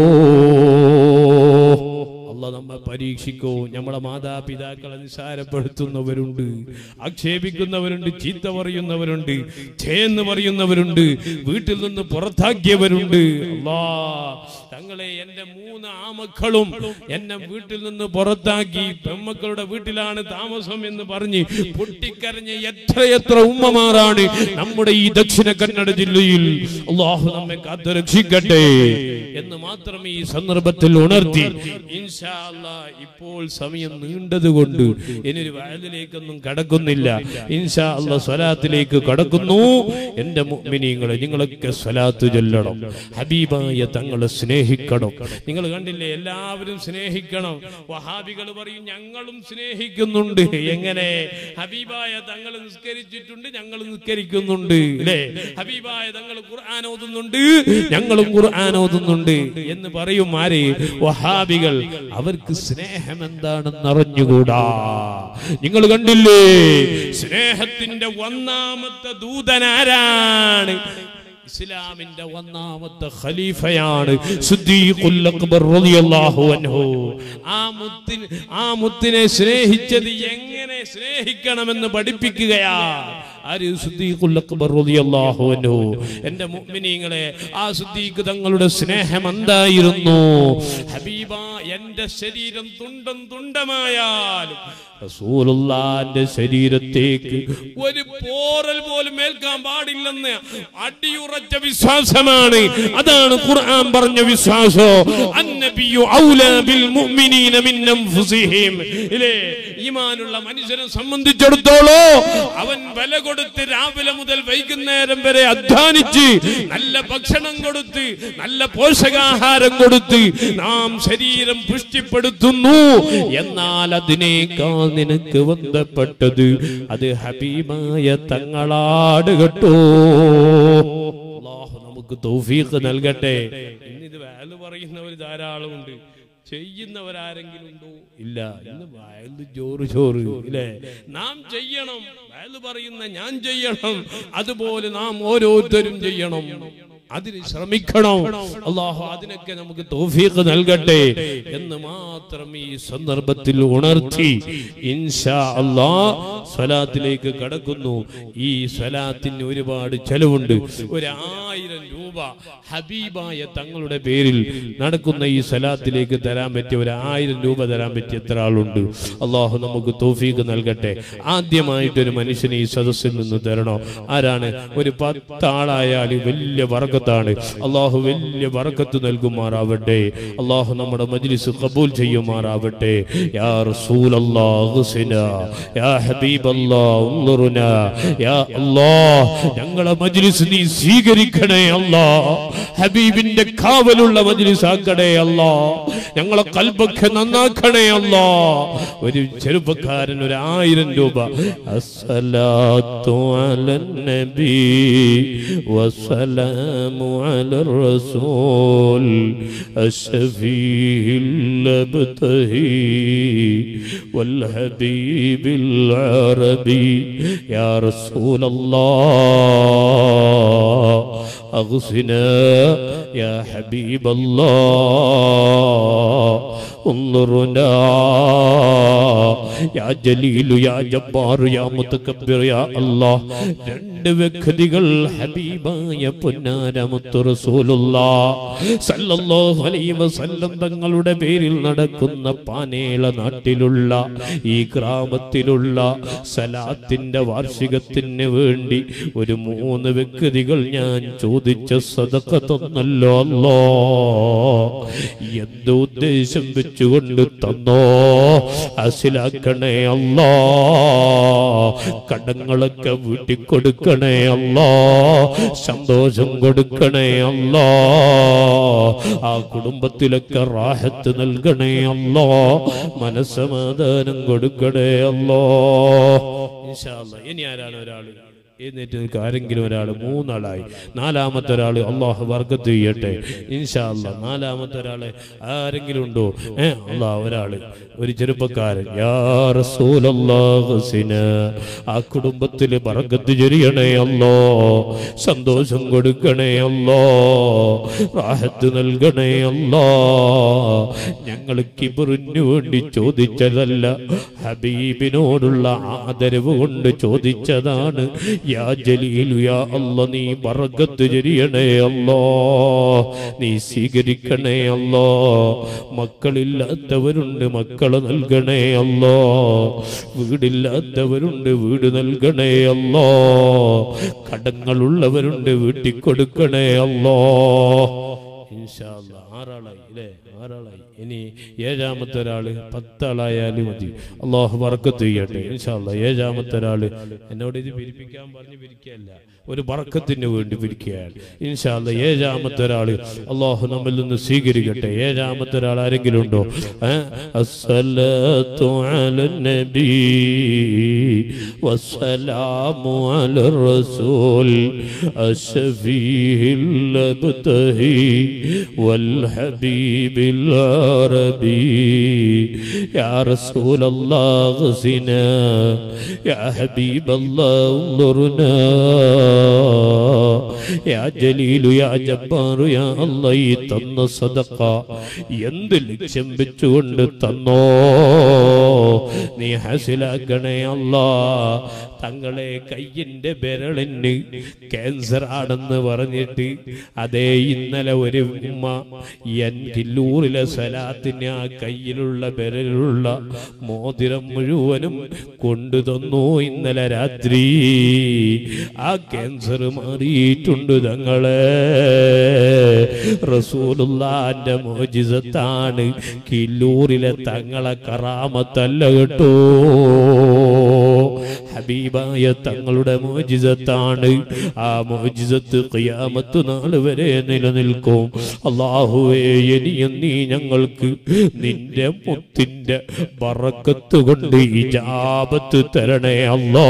അല്ല നമ്മെ പരീക്ഷിക്കോ നമ്മളെ മാതാപിതാക്കളെ നിസാരപ്പെടുത്തുന്നവരുണ്ട് ആക്ഷേപിക്കുന്നവരുണ്ട് ചീത്ത പറയുന്നവരുണ്ട് ചേന്ന് പറയുന്നവരുണ്ട് വീട്ടിൽ നിന്ന് പുറത്താക്കിയവരുണ്ട് അല്ലാ തങ്ങളെ എന്റെ മൂന്ന് ആമക്കളും എന്നെ വീട്ടിൽ നിന്ന് പുറത്താക്കി പെമ്മക്കളുടെ വീട്ടിലാണ് താമസം എന്ന് പറഞ്ഞ് പൊട്ടിക്കരഞ്ഞ എത്രയെത്ര ഉമ്മമാരാണ് നമ്മുടെ ഈ ദക്ഷിണ കന്നഡ ജില്ലയിൽ അള്ളാഹു നമ്മെ കാത്തു രക്ഷിക്കട്ടെ എന്ന് മാത്രം ഈ സന്ദർഭത്തിൽ ഉണർത്തി ഇൻഷാ അല്ലാ ഇപ്പോൾ സമയം നീണ്ടത് കൊണ്ട് ഇനിയൊരു വയലിലേക്കൊന്നും കടക്കുന്നില്ല ഇൻഷാ അല്ലാ സ്വലാത്തിലേക്ക് കടക്കുന്നു എന്റെ മുഅ്മിനീങ്ങളെ നിങ്ങളൊക്കെ സ്വലാത്ത് ചൊല്ലണം ഹബീബായ തങ്ങളെ സ്നേഹിക്കണം നിങ്ങൾ കണ്ടില്ലേ എല്ലാവരും സ്നേഹിക്കണം വഹാബികൾ പറയും ഞങ്ങളും സ്നേഹിക്കുന്നുണ്ട് എങ്ങനെ ഹബീബായ തങ്ങൾ നിസ്കരിച്ചിട്ടുണ്ട് ഞങ്ങൾ നിസ്കരിക്കുന്നുണ്ട് അല്ലേ ഹബീബായ തങ്ങൾ ഖുർആൻ ഓതുന്നുണ്ട് ഞങ്ങളും ഖുർആൻ ഓതുന്നുണ്ട് എന്ന് പറയും ആര് വഹാബികൾ അവർക്ക് സ്നേഹം എന്താണെന്ന് അറിഞ്ഞുകൂടാ നിങ്ങൾ കണ്ടില്ലേ സ്നേഹത്തിന്റെ ഒന്നാമത്തെ ദൂതനാരാണ് ഇസ്ലാമിന്റെ ഒന്നാമത്തെ ഖലീഫയാണ് സിദ്ദീഖുൽ അക്ബർ റളിയല്ലാഹു അൻഹു ആ മുത്തിന് ആ മുത്തിനെ സ്നേഹിച്ചത് എങ്ങനെ സ്നേഹിക്കണമെന്ന് പഠിപ്പിക്കുകയാ ആര് സിദ്ദീഖുൽ അക്ബർ റളിയല്ലാഹു അൻഹു എൻ്റെ മുഅ്മിനീങ്ങളെ ആ സിദ്ദീഖ് തങ്ങളുടെ സ്നേഹം എന്തായിരുന്നു ഹബീബ എൻ്റെ ശരീരം തുണ്ടം തുണ്ടമായാലും റസൂലുള്ളാന്റെ ശരീരത്തേക്ക് ഒരു പോറൽ പോലും ഏൽക്കാൻ പാടില്ലെന്ന് അടിയുറച്ച വിശ്വാസമാണ് അതാണ് ഖുർആൻ പറഞ്ഞ വിശ്വാസോ അന്നബിയു ഔലാ ബിൽ മുഅ്മിനീന മിൻ അൻഫുസിഹിം ഇല്ലേ ഈമാനുള്ള മനുഷ്യനെ സംബന്ധിച്ചിടത്തോളം അവൻ വില കൊടുത്ത് രാവിലെ മുതൽ വൈകുന്നേരം വരെ അധ്വാനിച്ച് നല്ല ഭക്ഷണം കൊടുത്ത് നല്ല പോഷകാഹാരം കൊടുത്ത് നാം ശരീരം പുഷ്ടിപ്പെടുത്തുന്നു എന്നാൽ അതിനേക്കാൾ നിനക്ക് ബന്ധപ്പെട്ടത് അത് ഹബീബായ തങ്ങളാട് കേട്ടോ അല്ലാഹു നമുക്ക് തൗഫീഖ് നൽകട്ടെ ഇന്നിത് വാല് പറയുന്നവർ ധാരാളമുണ്ട് ചെയ്യുന്നവരാരെങ്കിലും ഉണ്ടോ ഇല്ല ഇന്ന് വയല് ചോറ് ചോറ് ഇല്ലേ നാം ചെയ്യണം വയല് പറയുന്ന ഞാൻ ചെയ്യണം അതുപോലെ നാം ഓരോരുത്തരും ചെയ്യണം അതിന് ശ്രമിക്കണം അള്ളാഹു അതിനൊക്കെ നമുക്ക് തോഫീഖ് നൽകട്ടെ എന്ന് മാത്രം ഈ സന്ദർഭത്തിൽ ഉണർത്തി ഇൻഷാ അള്ളാ സ്വലാത്തിലേക്ക് കടക്കുന്നു ഈ സ്വലാത്തിന് ഒരുപാട് ചെലവുണ്ട് ഒരു ആയിരം രൂപ ഹബീബായ തങ്ങളുടെ പേരിൽ നടക്കുന്ന ഈ സ്വലാത്തിലേക്ക് തരാൻ പറ്റിയ ഒരു ആയിരം രൂപ തരാൻ പറ്റിയ എത്ര ആളുണ്ട് അള്ളാഹു നമുക്ക് തോഫീക്ക് നൽകട്ടെ ആദ്യമായിട്ട് ഒരു മനുഷ്യന് ഈ സദസ്സിൽ നിന്ന് തരണോ ആരാണ് ഒരു പത്താളായാൽ വലിയ വർക്കത്താണ് അള്ളാഹു വലിയ വർക്കത്ത് നൽകുമാറാവട്ടെ അള്ളാഹു നമ്മുടെ മജ്ലിസ് കബൂൽ ചെയ്യുമാറാവട്ടെ യാ റസൂൽ യാ ഹബീബ് അല്ലാ യാ അല്ലാഹ് ഞങ്ങളെ മജ്ലിസ് നീ സ്വീകരിക്കണേ അല്ലാ ഹബീബിന്റെ കാവലുള്ള മജ്ലിസ് ആക്കണേ അല്ലാ ഞങ്ങളെ കൽബൊക്കെ നന്നാക്കണേ അല്ലാ ഒരു ചെറുപ്പക്കാരൻ ഒരു ആയിരം രൂപ അസ്സലാത്തു അലൻ നബി വസ്സലാമു അലർ റസൂൽ الشفيع الابتهي والحبيب العربي يا رسول الله أغثنا يا حبيب الله انظرنا يا جليل يا جبار يا متكبر يا الله രണ്ട് രണ്ട് വ്യക്തികൾ ഹബീബായ പൊന്നാരമുത്തു റസൂലുള്ളാ സല്ലല്ലാഹു അലൈഹി വസല്ലം തങ്ങളുടെ പേരിൽ നടക്കുന്ന പാനേള നാട്ടിലുള്ള ഈ ഗ്രാമത്തിലുള്ള സലാത്തിന്റെ വാർഷികത്തിന് വേണ്ടി ഒരു മൂന്ന് വ്യക്തികൾ ഞാൻ ചോദിച്ച സദക്ക തന്നല്ലോ അല്ലോ എന്ത് ഉദ്ദേശം വെച്ചുകൊണ്ട് തന്നോ അസിലാക്കണേ അല്ലോ കടങ്ങളൊക്കെ വീട്ടിൽ കൊടുക്കണേ അല്ലോ സന്തോഷം കൊടുക്കണേ അല്ലോ ആ കുടുംബത്തിലൊക്കെ റാഹത്ത് നൽകണേ അല്ലോ മനസ്സമാധാനം കൊടുക്കണേ അല്ലോ ഇൻഷാ അല്ലാ. ഇനി ആരാണ് ഒരാള് എഴുന്നേറ്റ് നിൽക്കുക ആരെങ്കിലും ഒരാൾ മൂന്നാളായി നാലാമത്തെ ഒരാൾ അള്ളാഹു വർഗത്ത് ചെയ്യട്ടെ ഇൻഷാ അല്ലാ നാലാമത്തെ ഒരാള് ആരെങ്കിലും ഉണ്ടോ ഏ അള്ളാഹ് ഒരാള് ഒരു ചെറുപ്പക്കാരൻ യാ റസൂലല്ലാഹ് സിന. ആ കുടുംബത്തില് ബർക്കത്ത് ചൊരിയണേ അല്ലോ സന്തോഷം കൊടുക്കണേ അല്ലോ റാഹത്ത് നൽകണേ അല്ലോ ഞങ്ങൾ കിബറിനു വേണ്ടി ചോദിച്ചതല്ല ഹബീബിനോടുള്ള ആദരവ് കൊണ്ട് ചോദിച്ചതാണ് യാ ജലീലു യാ അല്ല നീ ബർക്കത്ത് ചൊരിയണേ അല്ലോ നീ സ്വീകരിക്കണേ അല്ലോ മക്കളില്ലാത്തവരുണ്ട് മക്കള് നൽകണേ അല്ലോ വീടില്ലാത്തവരുണ്ട് വീട് നൽകണേ അല്ലോ കടങ്ങളുള്ളവരുണ്ട് വീട്ടിൽ കൊടുക്കണേ അല്ലോ ഇൻഷാ അല്ലാ. ആറാളായി അല്ലേ ആറാളായി ഇനി ഏഴാമത്തെ ഒരാള് പത്താളായാലും മതി അള്ളാഹു ബർക്കത്ത് ചെയ്യട്ടെ ഇൻഷാ അല്ലാ. ഏഴാമത്തെ ഒരാള് എന്നോട് ഇത് പിരിപ്പിക്കാൻ പറഞ്ഞ് പിരിക്കുകയല്ല ഒരു ബർക്കത്തിന് വേണ്ടി പിരിക്കുകയാണ് ഇൻഷാ അല്ലാ. ഏഴാമത്തെ ഒരാള് അള്ളാഹു നമ്മിൽ നിന്ന് സ്വീകരിക്കട്ടെ ഏഴാമത്തെ ഒരാൾ ആരെങ്കിലും ഉണ്ടോ ഏ? അസ്സലാത്തു അലൻ നബി വസ്സലാമു അലർ റസൂൽ അശ്ഫീഹിൽ അബ്തഹി والحبيب العربي يا رسول الله اغزنا يا حبيب الله انظرنا يا جليل يا جبار يا الله ഈ തന്ന സദക്ക എന്ത് ലക്ഷ്യം വെച്ചുകൊണ്ട് തന്നോ നീ ഹസിലാക്കണേ അല്ലാ തങ്ങളെ കയ്യിന്റെ വിരളിന് ക്യാൻസർ ആണെന്ന് പറഞ്ഞിട്ട് അതേ ഇന്നലെ ഒരു ഉമ്മ എൻ കില്ലൂറിലെ സലാത്തിന് ആ കയ്യിലുള്ള വിരലുള്ള മോതിരം മുഴുവനും കൊണ്ടു തന്നു ഇന്നലെ രാത്രി ആ ക്യാൻസർ മാറിയിട്ടുണ്ട് തങ്ങളെ റസൂലുള്ളാന്റെ മോജിസത്താണ് കില്ലൂറിലെ തങ്ങളെ കറാമത്തല്ല കേട്ടോ ഹബീബായ തങ്ങളുടെ മോജിസത്താണ് ആ മോജിസത്ത് ഖിയാമത്ത് നാൾ വരെ നിലനിൽക്കും അള്ളാഹുവേ ഇനിയും നീ ഞങ്ങൾക്ക് നിന്റെ മുത്തിന്റെ ബറക്കത്ത് കൊണ്ട് ഇജാബത്ത് തരണേ അല്ലാ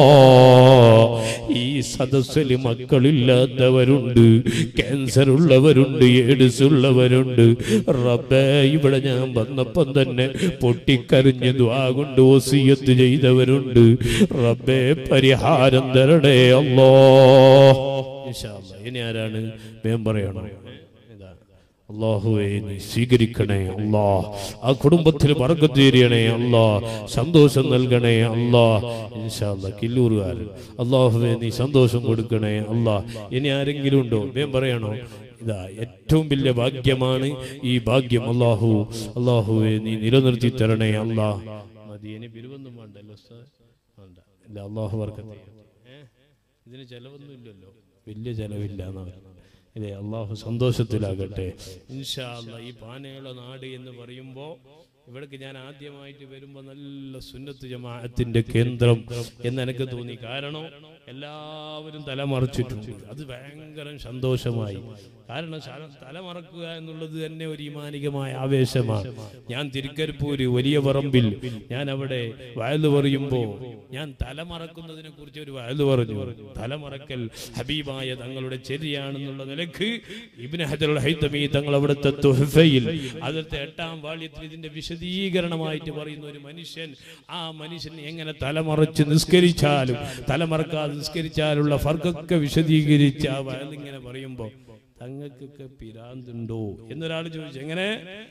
ഈ സദസ്സിൽ മക്കളില്ലാത്തവരുണ്ട് ക്യാൻസർ ഉള്ളവരുണ്ട് എയ്ഡ്സ് ഉള്ളവരുണ്ട് റബ്ബേ ഇവിടെ ഞാൻ വന്നപ്പം തന്നെ പൊട്ടിക്കരഞ്ഞ് ദ്വാ കൊണ്ട് ഓസിയത്ത് ചെയ്തവരുണ്ട് റബ്ബേ പരിഹാരം തരണേ അല്ലോ ഇൻഷാ അല്ലാ. ഇനി ആരാണ് വേം പറയണോ ഇതാ. അള്ളാഹുവേ നീ സ്വീകരിക്കണേ അല്ലാ ആ കുടുംബത്തിൽ വർഗത്തീരിയണേ അല്ലാ സന്തോഷം നൽകണേ അല്ലാ ഇൻഷാല്ല കില്ലൂറുകാരൻ അള്ളാഹുവേ നീ സന്തോഷം കൊടുക്കണേ അല്ലാ ഇനി ആരെങ്കിലും ഉണ്ടോ വേം പറയണോ ഇതാ ഏറ്റവും വലിയ ഭാഗ്യമാണ് ഈ ഭാഗ്യം അള്ളാഹു അള്ളാഹുവേ നീ നിലനിർത്തി തരണേ അല്ലാ മതി ഇനി ബിരുവൊന്നും വേണ്ടല്ലോ ഉസ്താദ്? വേണ്ട ഇല്ല അള്ളാഹു വർക്കത്തെ ഇതിന് ചെലവൊന്നും ഇല്ലല്ലോ വലിയ ചെലവില്ല എന്നാണ് ഇല്ലേ അള്ളാഹു സന്തോഷത്തിലാകട്ടെ ഇൻഷാ അല്ലാ ഈ പാനയുള്ള നാട് എന്ന് പറയുമ്പോ ഇവിടേക്ക് ഞാൻ ആദ്യമായിട്ട് വരുമ്പോ നല്ല സുന്നത്ത് ജമാഅത്തിന്റെ കേന്ദ്രം എന്ന് എനിക്ക് തോന്നി കാരണം എല്ലാവരും തലമറച്ചിട്ടുണ്ട് അത് ഭയങ്കര സന്തോഷമായി കാരണം ശ- തലമറക്കുക എന്നുള്ളത് തന്നെ ഒരു ഈമാനികമായ ആവേശമാണ് ഞാൻ തിരുക്കരിപ്പൂര് വലിയ പറമ്പിൽ ഞാൻ അവിടെ വയല് പറയുമ്പോ ഞാൻ തലമറക്കുന്നതിനെ കുറിച്ച് ഒരു വയല് പറഞ്ഞു തലമറക്കൽ ഹബീബായ തങ്ങളുടെ ചെരിയാണെന്നുള്ള നിലക്ക് ഇബ്നു ഹജർ ഹൈതമി തങ്ങൾ അവിടുത്തെ തുഹഫയിൽ അതിലത്തെ എട്ടാം വാള്യത്തിൽ ഇതിന്റെ വിശദീകരണമായിട്ട് പറയുന്ന ഒരു മനുഷ്യൻ ആ മനുഷ്യൻ എങ്ങനെ തലമറച്ച് നിസ്കരിച്ചാലും തലമറക്കാതെ നിസ്കരിച്ചാലുള്ള ഫർക്കൊക്കെ വിശദീകരിച്ച് ആ വയലിങ്ങനെ പറയുമ്പോ തങ്ങൾക്കൊക്കെ പിരാന്തുണ്ടോ എന്നൊരാൾ ചോദിച്ചു എങ്ങനെ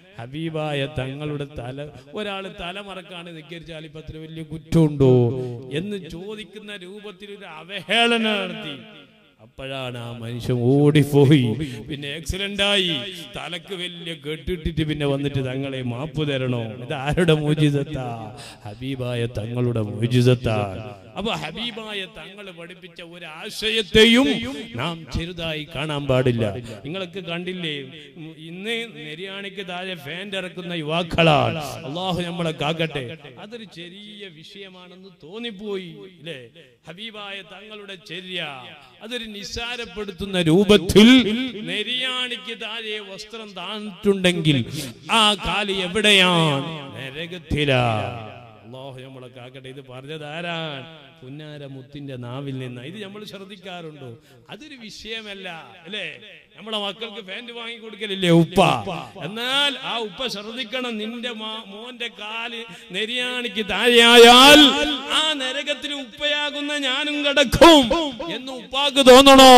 ഹബീബായ തങ്ങളുടെ തല ഒരാൾ തല മറക്കാണ് നിക്കരിച്ചാൽ ഇപ്പൊ അത്ര വലിയ കുറ്റമുണ്ടോ എന്ന് ചോദിക്കുന്ന രൂപത്തിൽ ഒരു അവഹേളന നടത്തി അപ്പോഴാണ് ആ മനുഷ്യൻ ഓടിപ്പോയി പിന്നെ ആക്സിഡന്റ് ആയി തലക്ക് വലിയ കെട്ടിട്ടിട്ട് പിന്നെ വന്നിട്ട് തങ്ങളെ മാപ്പ് തരണോ ഇത് ആരുടെ മോചിതത്താ ഹബീബായ തങ്ങളുടെ മോചിതത്താ അപ്പൊ ഹബീബായ തങ്ങൾ പഠിപ്പിച്ച ഒരു ആശയത്തെയും നാം ചെറുതായി കാണാൻ പാടില്ല നിങ്ങൾക്ക് കണ്ടില്ലേ ഉം, ഇന്ന് നെരിയാണിക്ക് താഴെ ഫാൻ ഇറക്കുന്ന യുവാക്കളാണ് അള്ളാഹു നമ്മളെ കാക്കട്ടെ അതൊരു ചെറിയ വിഷയമാണെന്ന് തോന്നിപ്പോയി ഇല്ലേ ഹബീബായ തങ്ങളുടെ ചര്യ അതൊരു നിസ്സാരപ്പെടുത്തുന്ന രൂപത്തിൽ നെരിയാണിക്ക് താഴെ വസ്ത്രം താണിട്ടുണ്ടെങ്കിൽ ആ കാല് എവിടെയാണ് നരകത്തിലാ അള്ളാഹു നമ്മളെ കാക്കട്ടെ ഇത് പറഞ്ഞത് ആരാണ് പുന്നാര മുത്തിന്റെ നാവിൽ നിന്ന് ഇത് നമ്മൾ ശ്രദ്ധിക്കാറുണ്ടോ അതൊരു വിഷയമല്ല അല്ലേ നമ്മളെ മക്കൾക്ക് പാന്റ് വാങ്ങി കൊടുക്കലില്ലേ ഉപ്പ എന്നാൽ ആ ഉപ്പ ശ്രദ്ധിക്കണം നിന്റെ മാ- മോന്റെ കാല് നെരിയാണിക്ക് താഴെയായാൽ ആ നരകത്തിൽ ഉപ്പയാകുന്ന ഞാനും കിടക്കും എന്ന് ഉപ്പാക്ക് തോന്നണോ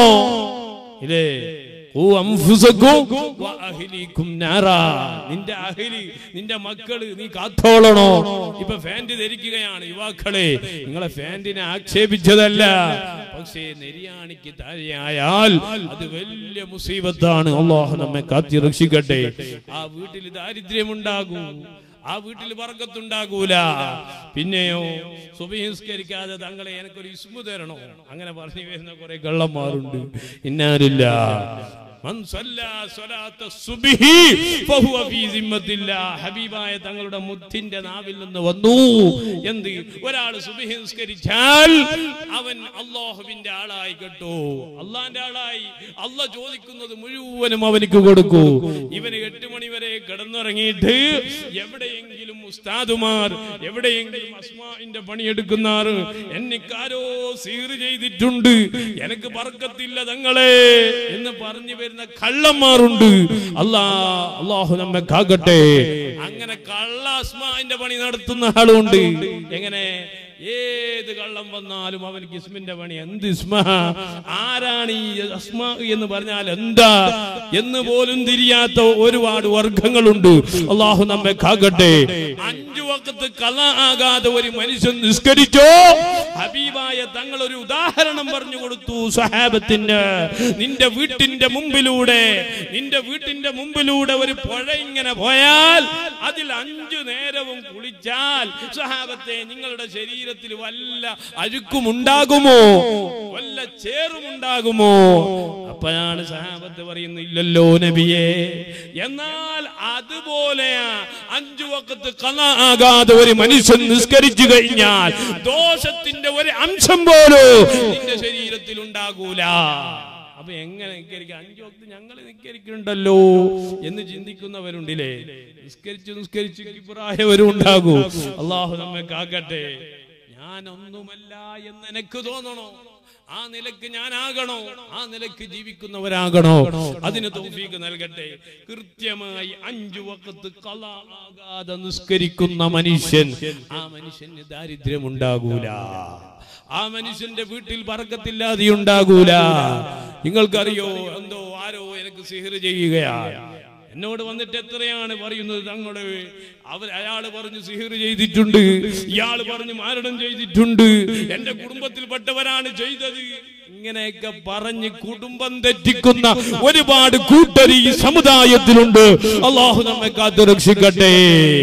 ഇല്ലേ ഖൂ അൻഫുസക്കും വ അഹ്ലീക്കും നാറാ. നിന്റെ അഹലി നിന്റെ മക്കള് നീ കാത്തോളണോ ഇപ്പൊ ഫാന്റ് ധരിക്കുകയാണ് യുവാക്കളെ നിങ്ങളെ ഫാന്റിനെ ആക്ഷേപിച്ചതല്ല പക്ഷേ നെരിയാണിക്ക് താഴെയായാൽ അത് വലിയ മുസീബത്താണ് അള്ളാഹു നമ്മെ കാത്തി രക്ഷിക്കട്ടെ ആ വീട്ടിൽ ദാരിദ്ര്യമുണ്ടാകും ആ വീട്ടിൽ വർഗത്തുണ്ടാകൂല പിന്നെയോ സുബഹിസ്കരിക്കാതെ തങ്ങളെ എനിക്കൊരു ഇസ്മു തരണോ അങ്ങനെ പറഞ്ഞു വരുന്ന കുറെ കള്ളന്മാരുണ്ട് ഇന്നാരില്ല മൻ സല്ലാ സ്വലാത്ത സുബ്ഹി ഫഹുവ ഫീ സിമ്മത്തില്ലാഹ്. ഹബീബായ തങ്ങളുടെ മുത്തിന്റെ നാവിൽ നിന്ന് വന്നു എന്ത് ഒരാൾ സുബ്ഹി നിസ്കരിച്ചാൽ അവൻ അള്ളാഹുവിന്റെ ആളായി കേട്ടോ അള്ളാന്റെ ആളായി അല്ല ചോദിക്കുന്നത് മുഴുവനും അവനിക്ക് കൊടുക്കൂ ഇവന് എട്ട് മണി വരെ കിടന്നുറങ്ങിയിട്ട് എവിടെയെങ്കിലും ഉസ്താദുമാർ എവിടെയെങ്കിലും അസ്മാന്റെ പണിയെടുക്കുന്നാർ എനിക്കാരോ സീറ് ചെയ്തിട്ടുണ്ട് എനിക്ക് പറക്കത്തില്ല തങ്ങളെ എന്ന് പറഞ്ഞു വരുന്ന കള്ളന്മാരുണ്ട് അല്ലാ അള്ളാഹു നമ്മെ കാക്കട്ടെ അങ്ങനെ കള്ള അസ്മാന്റെ പണി നടത്തുന്ന ആളുണ്ട് എങ്ങനെ ഏത് കള്ളം വന്നാലും അവർക്ക് ഇസ്മിന്റെ പണി എന്ത് ഇസ്മ ആരാണ് ഈ അസ്മ എന്ന് പറഞ്ഞാൽ എന്താ എന്ന് പോലും തിരിയാത്ത ഒരുപാട് വർഗങ്ങളുണ്ട് അള്ളാഹു നമ്മെ കാക്കട്ടെ അഞ്ചു വക്കത്ത് കല ആകാതെ ഒരു മനുഷ്യൻ നിസ്കരിച്ചോ ഹബീബായ തങ്ങൾ ഒരു ഉദാഹരണം പറഞ്ഞു കൊടുത്തു സഹാബത്തിന് നിന്റെ വീട്ടിന്റെ മുമ്പിലൂടെ നിന്റെ വീട്ടിന്റെ മുമ്പിലൂടെ ഒരു പുഴ ഇങ്ങനെ പോയാൽ അതിൽ അഞ്ചു നേരവും കുളിച്ചാൽ സഹാബത്തെ നിങ്ങളുടെ ശരീരത്തിൽ വല്ല അഴുക്കുമുണ്ടാകുമോ വല്ല ചേറുമുണ്ടാകുമോ അപ്പോഴാണ് സഹാബത്ത് പറയുന്നത് ഇല്ലല്ലോ നബിയെ എന്നാൽ അതുപോലെയാ അഞ്ചു വക്കത്ത് കല ആകാതെ ഒരു മനുഷ്യൻ നിസ്കരിച്ചു കഴിഞ്ഞാൽ ദോഷത്തിന്റെ ഒരു അംശം പോലും നിന്റെ ശരീരത്തിൽ ഉണ്ടാകൂല അപ്പൊ എങ്ങനെ നിസ്കരിക്കുക അഞ്ചു വക്ത് ഞങ്ങൾ നിസ്കരിക്കുന്നുണ്ടല്ലോ എന്ന് ചിന്തിക്കുന്നവരുണ്ടില്ലേ നിസ്കരിച്ചു നിസ്കരിച്ച് ഇബ്രാഹിവരും ഉണ്ടാകൂ അള്ളാഹു നമ്മെ കാക്കട്ടെ ഞാനൊന്നുമല്ല എന്ന് എനിക്ക് തോന്നണോ ആ നിലക്ക് ഞാനാകണോ ആ നിലക്ക് ജീവിക്കുന്നവരാകണോ അതിന് തൗഫീക്ക് നൽകട്ടെ കൃത്യമായി അഞ്ചു വക്കത്ത് കല ആകാതെ നിസ്കരിക്കുന്ന മനുഷ്യൻ ആ മനുഷ്യന് ദാരിദ്ര്യം ഉണ്ടാകൂല ആ മനുഷ്യന്റെ വീട്ടിൽ പറക്കത്തില്ലാതെ ഉണ്ടാകൂല നിങ്ങൾക്കറിയോ എന്തോ ആരോ എനിക്ക് സിഹിർ ചെയ്യുകയാണ് എന്നോട് വന്നിട്ട് എത്രയാണ് പറയുന്നത് തങ്ങളുടെ അവർ അയാള് പറഞ്ഞു സിഹിർ ചെയ്തിട്ടുണ്ട് ഇയാൾ പറഞ്ഞു മാരണം ചെയ്തിട്ടുണ്ട് എന്റെ കുടുംബത്തിൽപ്പെട്ടവരാണ് ചെയ്തത് ഇങ്ങനെയൊക്കെ പറഞ്ഞ് കുടുംബം തെറ്റിക്കുന്ന ഒരുപാട് കൂട്ടർ ഈ സമുദായത്തിലുണ്ട് അള്ളാഹു നമ്മെ കാത്തു രക്ഷിക്കട്ടെ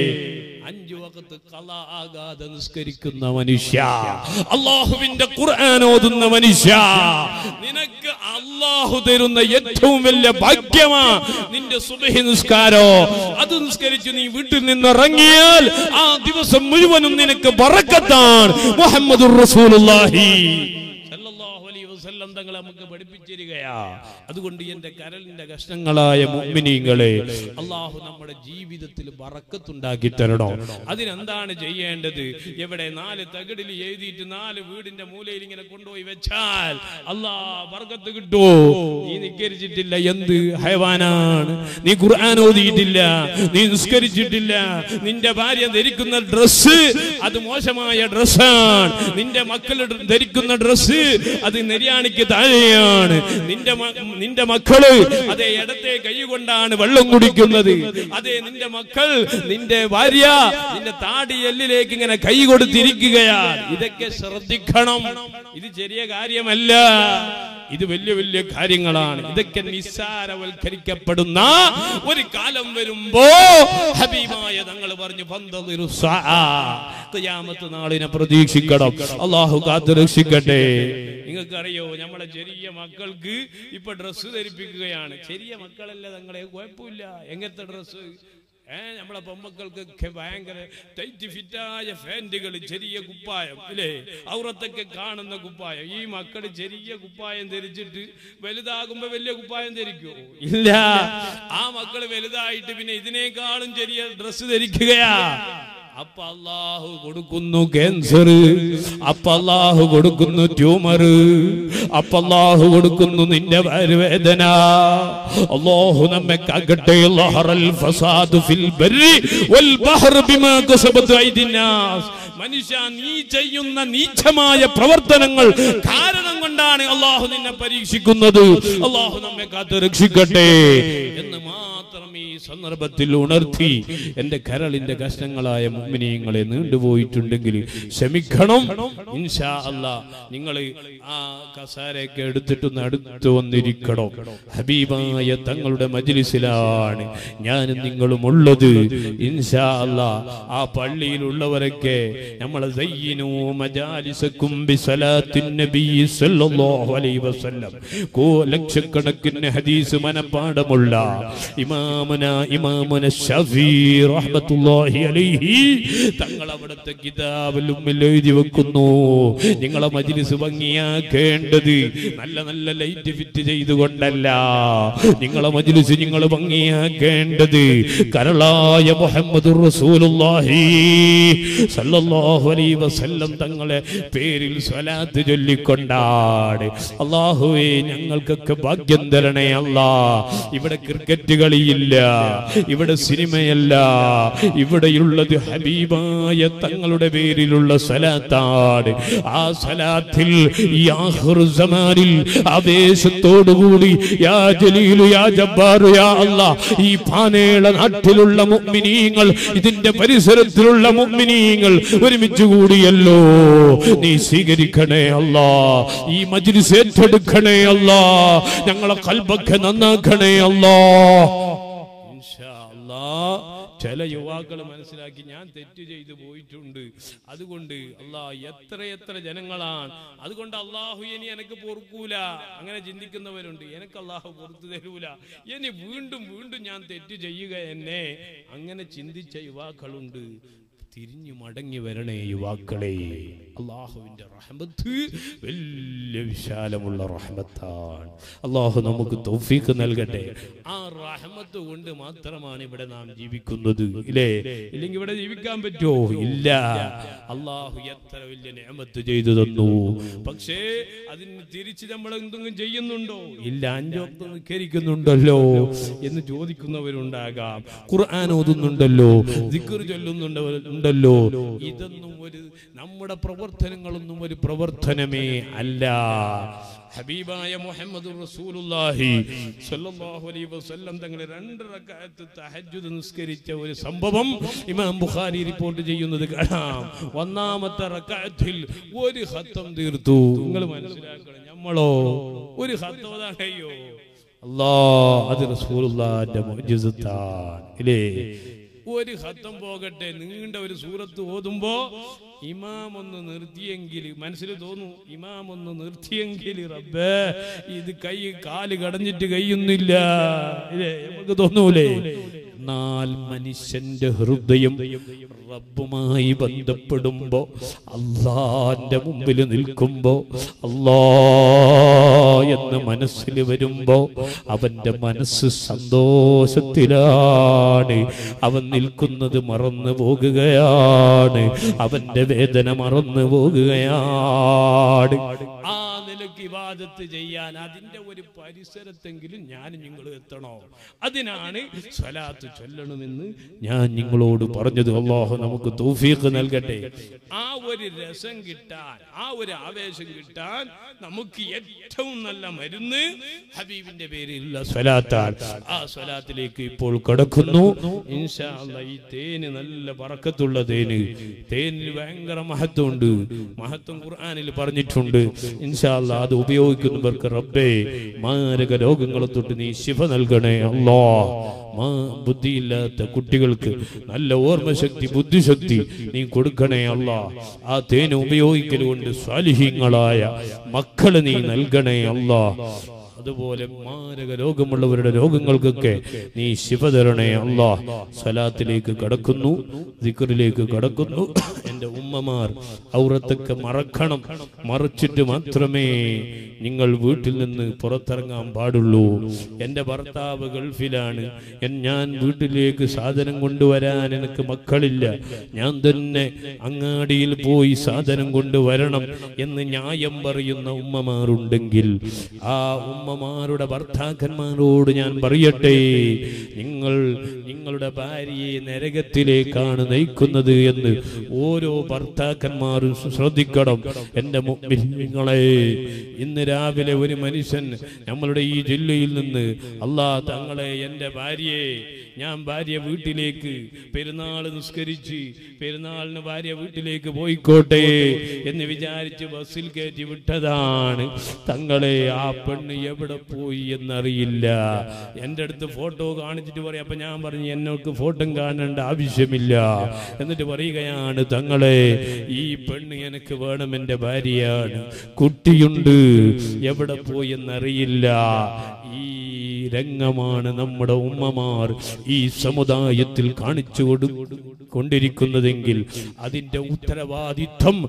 അഞ്ചു വകത്ത് കല ആകാതെ നിസ്കരിക്കുന്ന മനുഷ്യ അള്ളാഹുവിന്റെ ഖുർആൻ ഓതുന്ന മനുഷ്യ നിനക്ക് അള്ളാഹു തരുന്ന ഏറ്റവും വലിയ ഭാഗ്യമാ നിന്റെ സുബഹി നിസ്കാരോ അത് നിസ്കരിച്ച് നീ വീട്ടിൽ നിന്ന് ഇറങ്ങിയാൽ ആ ദിവസം മുഴുവനും നിനക്ക് ബറക്കത്താണ് മുഹമ്മദുർ റസൂലുള്ളാഹി സല്ലല്ലാഹു അലൈഹി വസല്ലം തങ്ങൾ നമുക്ക് പഠിപ്പിച്ചിരിക്കയാ അതുകൊണ്ട് എന്റെ കരളിന്റെ കഷ്ണങ്ങളായ മുഅ്മിനീങ്ങളെ അള്ളാഹു നമ്മുടെ ജീവിതത്തിൽ ബറക്കത്തുണ്ടാക്കി തരണോ അതിനെന്താണ് ചെയ്യേണ്ടത് എവിടെ നാല് തകിടിൽ എഴുതിയിട്ട് നാല് വീടിന്റെ മൂലയിൽ ഇങ്ങനെ കൊണ്ടുപോയി വെച്ചാൽ അല്ലാ ബർക്കത്ത് കിട്ടുമോ നീ നിസ്കരിച്ചിട്ടില്ല എന്ത് ഹയവാനാണ് നീ ഖുർആൻ ഓതിയിട്ടില്ല നീ നിസ്കരിച്ചിട്ടില്ല നിന്റെ ഭാര്യ ധരിക്കുന്ന ഡ്രസ്സ് അത് മോശമായ ഡ്രസ്സാണ് നിന്റെ മക്കൾ ധരിക്കുന്ന ഡ്രസ്സ് അത് നെരിയാണിക്ക് മര്യാദയ്ക്ക് താഴെയാണ് നിന്റെ മ- നിന്റെ മക്കള് അതേ ഇടത്തെ കൈ കൊണ്ടാണ് വെള്ളം കുടിക്കുന്നത് അതേ നിന്റെ മക്കൾ നിന്റെ ഭാര്യ നിന്റെ താടി എല്ലിലേക്ക് ഇങ്ങനെ കൈ കൊടുത്തിരിക്കുകയാണ് ഇതൊക്കെ ശ്രദ്ധിക്കണം ഇത് ചെറിയ കാര്യമല്ല ഇത് വലിയ വലിയ കാര്യങ്ങളാണ് ഇതൊക്കെ നിസ്സാരവൽക്കരിക്കപ്പെടുന്ന ഒരു കാലം വരുമ്പോ ഹബീബായ തങ്ങൾ പറഞ്ഞു "ഫന്തളിറു സ്സാഅ." ഖിയാമത്ത് നാളിനെ പ്രതീക്ഷിക്കണം അള്ളാഹു കാത്തു രക്ഷിക്കട്ടെ നിങ്ങൾക്കറിയോ നമ്മളെ ചെറിയ മക്കൾക്ക് ഇപ്പൊ ഡ്രസ്സ് ധരിപ്പിക്കുകയാണ് ചെറിയ മക്കളല്ല തങ്ങളെ കുഴപ്പമില്ല എങ്ങനത്തെ ഡ്രസ്സ് ഏ നമ്മളെ പൊമ്മക്കൾക്കൊക്കെ ഭയങ്കര ടൈറ്റ് ഫിറ്റായ ഫാന്റുകൾ ചെറിയ കുപ്പായം ഇല്ലേ ഔറത്തൊക്കെ കാണുന്ന കുപ്പായം ഈ മക്കൾ ചെറിയ കുപ്പായം ധരിച്ചിട്ട് വലുതാകുമ്പോ വലിയ കുപ്പായം ധരിക്കോ ഇല്ല ആ മക്കൾ വലുതായിട്ട് പിന്നെ ഇതിനേക്കാളും ചെറിയ ഡ്രസ്സ് ധരിക്കുകയാ അപ്പൊ അള്ളാഹു കൊടുക്കുന്നു ക്യാൻസർ അപ്പൊ അള്ളാഹു കൊടുക്കുന്നു ട്യൂമർ അപ്പൊ അള്ളാഹു കൊടുക്കുന്നു നിന്റെ വേദന അള്ളാഹു നമ്മെ കാക്കട്ടെ ലഹറൽ ഫസാദു ഫിൽ ബർരി വൽ ബഹ്ർ ബിമാ കസബത് ഐദിന്നാസ് മനുഷ്യ നീ ചെയ്യുന്ന നീചമായ പ്രവർത്തനങ്ങൾ കാരണം കൊണ്ടാണ് അള്ളാഹു നിന്നെ പരീക്ഷിക്കുന്നത് അള്ളാഹു നമ്മെ കാത്ത് രക്ഷിക്കട്ടെ എന്ന് മാത്രം ഈ സന്ദർഭത്തിൽ ഉണർത്തി എന്റെ കരളിന്റെ കഷ്ണങ്ങളായ മുമ്മിനിയങ്ങളെ നീണ്ടുപോയിട്ടുണ്ടെങ്കിൽ ക്ഷമിക്കണം ഇൻഷാ അല്ലാ നിങ്ങൾ ആ കസാരയൊക്കെ എടുത്തിട്ടൊന്ന് അടുത്ത് വന്നിരിക്കണം ഹബീബായ തങ്ങളുടെ മജ്ലിസിലാണ് ഞാനും നിങ്ങളും ഉള്ളത് ഇൻഷാ അല്ലാ ആ പള്ളിയിലുള്ളവരൊക്കെ നമ്മളെ സയ്യിനു മജാലിസക്കും ബിസലാത്തിൻ നബി സല്ലല്ലാഹു അലൈഹി വസല്ലം കോ ലക്ഷക്കണക്കിന് ഹദീസ് മനപ്പാടമുള്ള ഇമാമന ഇമാമന ഷഫീ റഹ്മത്തുള്ളാഹി അലൈഹി തങ്ങൾ അവിടുത്തെ കിതാബിൽ ഉമ്മിൽ എഴുതി വെക്കുന്നു നിങ്ങളെ മജ്ലിസ് ഭംഗിയാക്കേണ്ടത് നല്ല നല്ല ലൈറ്റ് ഫിറ്റ് ചെയ്തുകൊണ്ടല്ല നിങ്ങളെ മജ്ലിസ് നിങ്ങൾ ഭംഗിയാക്കേണ്ടത് കരളായ മുഹമ്മദ് റസൂലുള്ളാഹി സല്ലല്ലാഹു അലൈഹി വസല്ലം തങ്ങളെ പേരിൽ സ്വലാത്ത് ചൊല്ലിക്കൊണ്ടാണ് അള്ളാഹുവേ ഞങ്ങൾക്കൊക്കെ ഭാഗ്യം തരണേ അല്ലാ ഇവിടെ ക്രിക്കറ്റ് കളിയില്ല ഇവിടെ സിനിമയല്ല ഇവിടെയുള്ളത് ഹബീബായ തങ്ങളുടെ പേരിലുള്ള സലാത്താണ് ആ സലാത്തിൽ ഈ ആഖിറു സമാനിൽ ആവേശത്തോടുകൂടി യാ ജലീലു യാ ജബ്ബാറു യാ അല്ലാ ഈ പാനേള നാട്ടിലുള്ള മുഅ്മിനീങ്ങൾ ഇതിന്റെ പരിസരത്തിലുള്ള മുഅ്മിനീങ്ങൾ ഒരുമിച്ച് കൂടിയല്ലോ നീ സ്വീകരിക്കണേ അല്ലാ ഈ മജ്ലിസ് ഏറ്റെടുക്കണേ അല്ലാ ഞങ്ങളെ കൽബൊക്കെ നന്നാക്കണേ അല്ലാ ഇൻഷാ അല്ലാ ചില യുവാക്കൾ മനസ്സിലാക്കി ഞാൻ തെറ്റ് ചെയ്തു പോയിട്ടുണ്ട് അതുകൊണ്ട് അല്ലാ എത്ര എത്ര ജനങ്ങളാണ് അതുകൊണ്ട് അള്ളാഹു ഇനി എനിക്ക് പൊറുക്കൂല അങ്ങനെ ചിന്തിക്കുന്നവരുണ്ട് എനിക്ക് അള്ളാഹു പുറത്തു തരൂല ഇനി വീണ്ടും വീണ്ടും ഞാൻ തെറ്റ് ചെയ്യുക എന്നെ അങ്ങനെ ചിന്തിച്ച യുവാക്കളുണ്ട് തിരിഞ്ഞു മടങ്ങി വരണേ യുവാക്കളെ അള്ളാഹുവിന്റെ റഹ്മത്ത് വലിയ വിശാലമുള്ള റഹ്മത്താണ് അള്ളാഹു നമുക്ക് തൗഫീഖ് നൽകട്ടെ ആ റഹ്മത്ത് കൊണ്ട് മാത്രമാണ് ഇവിടെ നാം ജീവിക്കുന്നത് ഇല്ലേ ഇല്ലെങ്കിൽ ഇവിടെ ജീവിക്കാൻ പറ്റുമോ ഇല്ല അള്ളാഹു എത്ര വലിയ നിയമത്ത് ചെയ്തു തന്നു പക്ഷേ അതിന് തിരിച്ച് നമ്മൾ എന്തെങ്കിലും ചെയ്യുന്നുണ്ടോ ഇല്ല അഞ്ചോക്ത് നിസ്കരിക്കുന്നുണ്ടല്ലോ എന്ന് ചോദിക്കുന്നവരുണ്ടാകാം ഖുർആൻ ഓതുന്നുണ്ടല്ലോ ദിക്ർ ചൊല്ലുന്നുണ്ടല്ലോ ഇതൊന്നും ഒരു നമ്മുടെ പ്രവർത്തനങ്ങളൊന്നും ഒരു പ്രവർത്തനമേ അല്ല ഹബീബായ മുഹമ്മദ് റസൂലുള്ളാഹി സ്വല്ലല്ലാഹു അലൈഹി വസല്ലം തങ്ങൾ രണ്ട് റക്അത്ത് തഹജ്ജുദ് നിസ്കരിച്ച ഒരു സംഭവം ഇമാം ബുഖാരി റിപ്പോർട്ട് ചെയ്യുന്നത് കാണാം ഒന്നാമത്തെ റക്അത്തിൽ ഒരു ഖത്തം തീർത്തു നിങ്ങൾ മനസ്സിലാക്കണം നമ്മളോ ഒരു ഖത്തം ഓതാൻ കഴിയോ അല്ലാ അത് റസൂലുള്ളാഹിന്റെ മുഅ്ജിസത്താണ് ഇല്ലേ ഒരു ഹത്തം പോകട്ടെ നീണ്ട ഒരു സൂറത്ത് ഓതുമ്പോ ഇമാം ഒന്ന് നിർത്തിയെങ്കിൽ മനസ്സിൽ തോന്നു ഇമാം ഒന്ന് നിർത്തിയെങ്കിൽ റബ്ബേ ഇത് കൈ കാല് കടഞ്ഞിട്ട് കഴിയുന്നില്ല ഇല്ലേ നമുക്ക് തോന്നൂലേ എന്നാൽ മനുഷ്യന്റെ ഹൃദയം റബ്ബുമായി ബന്ധപ്പെടുമ്പോ അള്ളാന്റെ മുമ്പിൽ നിൽക്കുമ്പോ അല്ലാ എന്ന് മനസ്സിൽ വരുമ്പോ അവന്റെ മനസ്സ് സന്തോഷത്തിലാണ് അവൻ നിൽക്കുന്നത് മറന്നു പോകുകയാണ് അവന്റെ വേദന മറന്നു പോകുകയാണ് ആ നിലയ്ക്ക് ഇബാദത്ത് ചെയ്യാൻ അതിന്റെ ഒരു പരിസരത്തെങ്കിലും ഞാൻ നിങ്ങൾ എത്തണോ അതിനാണ് സ്വലാത്ത് ചൊല്ലണമെന്ന് ഞാൻ നിങ്ങളോട് പറഞ്ഞത് അള്ളാഹു നമുക്ക് തൗഫീഖ് നൽകട്ടെ ആ ഒരു രസം കിട്ടാൻ ആ ഒരു ആവേശം കിട്ടാൻ നമുക്ക് ഏറ്റവും നല്ല മരുന്ന് ഹബീബിന്റെ പേരിലുള്ള സ്വലാത്താൻ ആ സ്വലാത്തിലേക്ക് ഇപ്പോൾ കടക്കുന്നു ഇൻഷാ അല്ലാ ഈ തേന് നല്ല പറക്കത്തുള്ള തേന് തേനിൽ ഭയങ്കര മഹത്വമുണ്ട് മഹത്വം ഖുർആനിൽ പറഞ്ഞിട്ടുണ്ട് ഇൻഷാ അല്ലാ അത് ഉപയോഗിക്കുന്നവർക്ക് റബ്ബേ മാരക രോഗങ്ങളെ തൊട്ട് നീ ശിഫ നൽകണേ അല്ലാ മാ ബുദ്ധിയില്ലാത്ത കുട്ടികൾക്ക് നല്ല ഓർമ്മശക്തി ബുദ്ധിശക്തി നീ കൊടുക്കണേ അല്ല ആ തേന് ഉപയോഗിക്കൽ കൊണ്ട് സ്വാലിഹീങ്ങളായ മക്കളെ നീ നൽകണേ അല്ല അതുപോലെ മാരക രോഗമുള്ളവരുടെ രോഗങ്ങൾക്കൊക്കെ നീ ശിവ തരണേ അല്ല സ്വലാത്തിലേക്ക് കടക്കുന്നു ദിക്കറിലേക്ക് കടക്കുന്നു എൻ്റെ ഉമ്മമാർ ഔറത്തൊക്കെ മറക്കണം മറച്ചിട്ട് മാത്രമേ നിങ്ങൾ വീട്ടിൽ നിന്ന് പുറത്തിറങ്ങാൻ പാടുള്ളൂ എൻ്റെ ഭർത്താവ് ഗൾഫിലാണ് എൻ- ഞാൻ വീട്ടിലേക്ക് സാധനം കൊണ്ടുവരാൻ എനിക്ക് മക്കളില്ല ഞാൻ തന്നെ അങ്ങാടിയിൽ പോയി സാധനം കൊണ്ടുവരണം എന്ന് ന്യായം പറയുന്ന ഉമ്മമാരുണ്ടെങ്കിൽ ആ ഉമ്മമാരുടെ ഭർത്താക്കന്മാരോട് ഞാൻ പറയട്ടെ നിങ്ങൾ നിങ്ങളുടെ ഭാര്യയെ നരകത്തിലേക്കാണ് നയിക്കുന്നത് എന്ന് ഓരോ ഭർത്താക്കന്മാരും ശ്രദ്ധിക്കണം എൻ്റെ നിങ്ങളെ ഇന്ന് രാവിലെ ഒരു മനുഷ്യൻ നമ്മളുടെ ഈ ജില്ലയിൽ നിന്ന് അല്ലാ തങ്ങളെ എൻ്റെ ഭാര്യയെ ഞാൻ ഭാര്യ വീട്ടിലേക്ക് പെരുന്നാൾ നിസ്കരിച്ച് പെരുന്നാളിന് ഭാര്യ വീട്ടിലേക്ക് പോയിക്കോട്ടെ എന്ന് വിചാരിച്ച് ബസ്സിൽ കയറ്റി വിട്ടതാണ് തങ്ങളെ ആ പെണ്ണ് എവിടെ പോയി എന്നറിയില്ല എൻ്റെ അടുത്ത് ഫോട്ടോ കാണിച്ചിട്ട് പറയും അപ്പൊ ഞാൻ പറഞ്ഞു എന്നോക്ക് ഫോട്ടോ കാണേണ്ട ആവശ്യമില്ല എന്നിട്ട് പറയുകയാണ് തങ്ങളെ ഈ പെണ്ണ് എനിക്ക് വേണം എൻ്റെ ഭാര്യയാണ് കുട്ടിയുണ്ട് എവിടെ പോയി എന്നറിയില്ല ഈ രംഗമാണ് നമ്മുടെ ഉമ്മമാർ ഈ സമുദായത്തിൽ കാണിച്ചു കൊടു കൊണ്ടിരിക്കുന്നതെങ്കിൽ അതിന്റെ ഉത്തരവാദിത്വം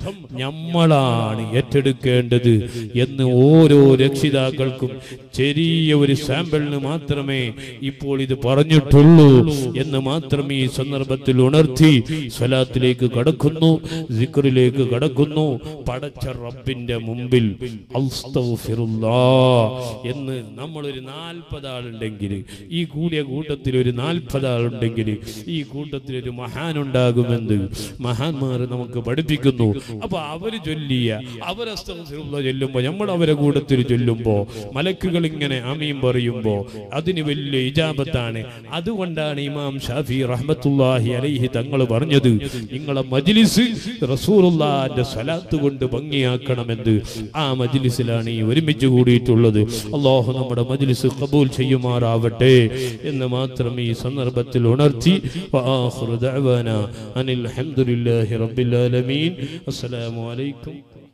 നമ്മളാണ് ഏറ്റെടുക്കേണ്ടത് എന്ന് ഓരോ രക്ഷിതാക്കൾക്കും ചെറിയ ഒരു സാമ്പിളിന് മാത്രമേ ഇപ്പോൾ ഇത് പറഞ്ഞിട്ടുള്ളൂ എന്ന് മാത്രം ഈ സന്ദർഭത്തിൽ ഉണർത്തി സ്വലാത്തിലേക്ക് കടക്കുന്നു സിക്റിലേക്ക് കടക്കുന്നു പടച്ച റബ്ബിന്റെ മുമ്പിൽ അസ്തഗ്ഫിറുല്ലാ എന്ന് നമ്മളൊരു നാൽപ്പത് ആളുണ്ടെങ്കിൽ ഈ കൂടിയ കൂട്ടത്തിൽ ഒരു നാൽപ്പത് ആളുണ്ടെങ്കിൽ ഈ കൂട്ടത്തിൽ ഒരു മഹാനുണ്ടാകുമെന്ന് മഹാന്മാർ നമുക്ക് പഠിപ്പിക്കുന്നു അപ്പൊ അവര് ചൊല്ലിയ അവരസ്തഗ്ഫിറുല്ലാ ചൊല്ലുമ്പോ നമ്മൾ അവരെ കൂട്ടത്തിൽ ചൊല്ലുമ്പോ മലക്കുകൾ ഇങ്ങനെ അമീൻ പറയുമ്പോ അതിന് വലിയ ഇജാബത്താണ് അതുകൊണ്ടാണ് ഇമാം ഷാഫി റഹ്മത്തുല്ലാഹി അലൈഹി തങ്ങൾ പറഞ്ഞത് നിങ്ങളെ മജ്ലിസ് റസൂലുള്ളാന്റെ സ്വലാത്ത് കൊണ്ട് ഭംഗിയാക്കണമെന്ന് ആ മജ്ലിസിലാണ് ഈ ഒരുമിച്ച് കൂടിയിട്ടുള്ളത് അള്ളാഹു നമ്മുടെ മജ്ലിസ് കബൂൽ ചെയ്യുമാറാവട്ടെ എന്ന് മാത്രം ഈ സന്ദർഭത്തിൽ ഉണർത്തി വആഖിറു ദഅവാന അനിൽ ഹംദുലില്ലാഹി റബ്ബിൽ ആലമീൻ അസ്സലാമു അലൈക്കും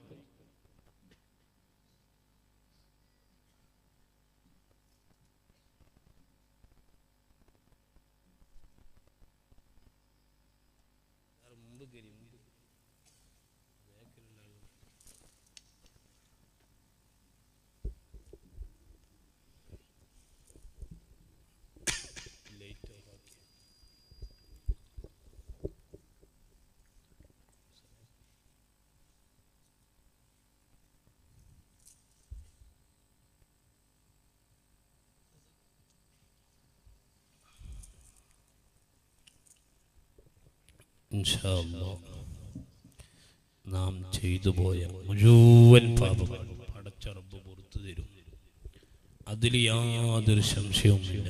ഇൻഷാ അല്ലാഹ് നാം ചെയ്തു പോയ മുഴുവൻ പാപങ്ങൾ പടച്ച റബ്ബ് പുറത്തു തരും അതിൽ യാതൊരു സംശയവുമില്ല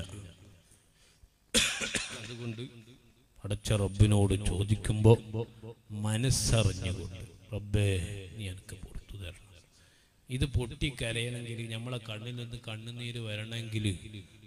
അതുകൊണ്ട് പടച്ച റബ്ബിനോട് ചോദിക്കുമ്പോൾ മനസ്സറിഞ്ഞുകൊണ്ട് റബ്ബേ നീ എനിക്ക് പുറത്തു തരണം ഇത് പൊട്ടിക്കരയണമെങ്കിൽ നമ്മളെ കണ്ണിൽ നിന്ന് കണ്ണുനീര് വരണമെങ്കിൽ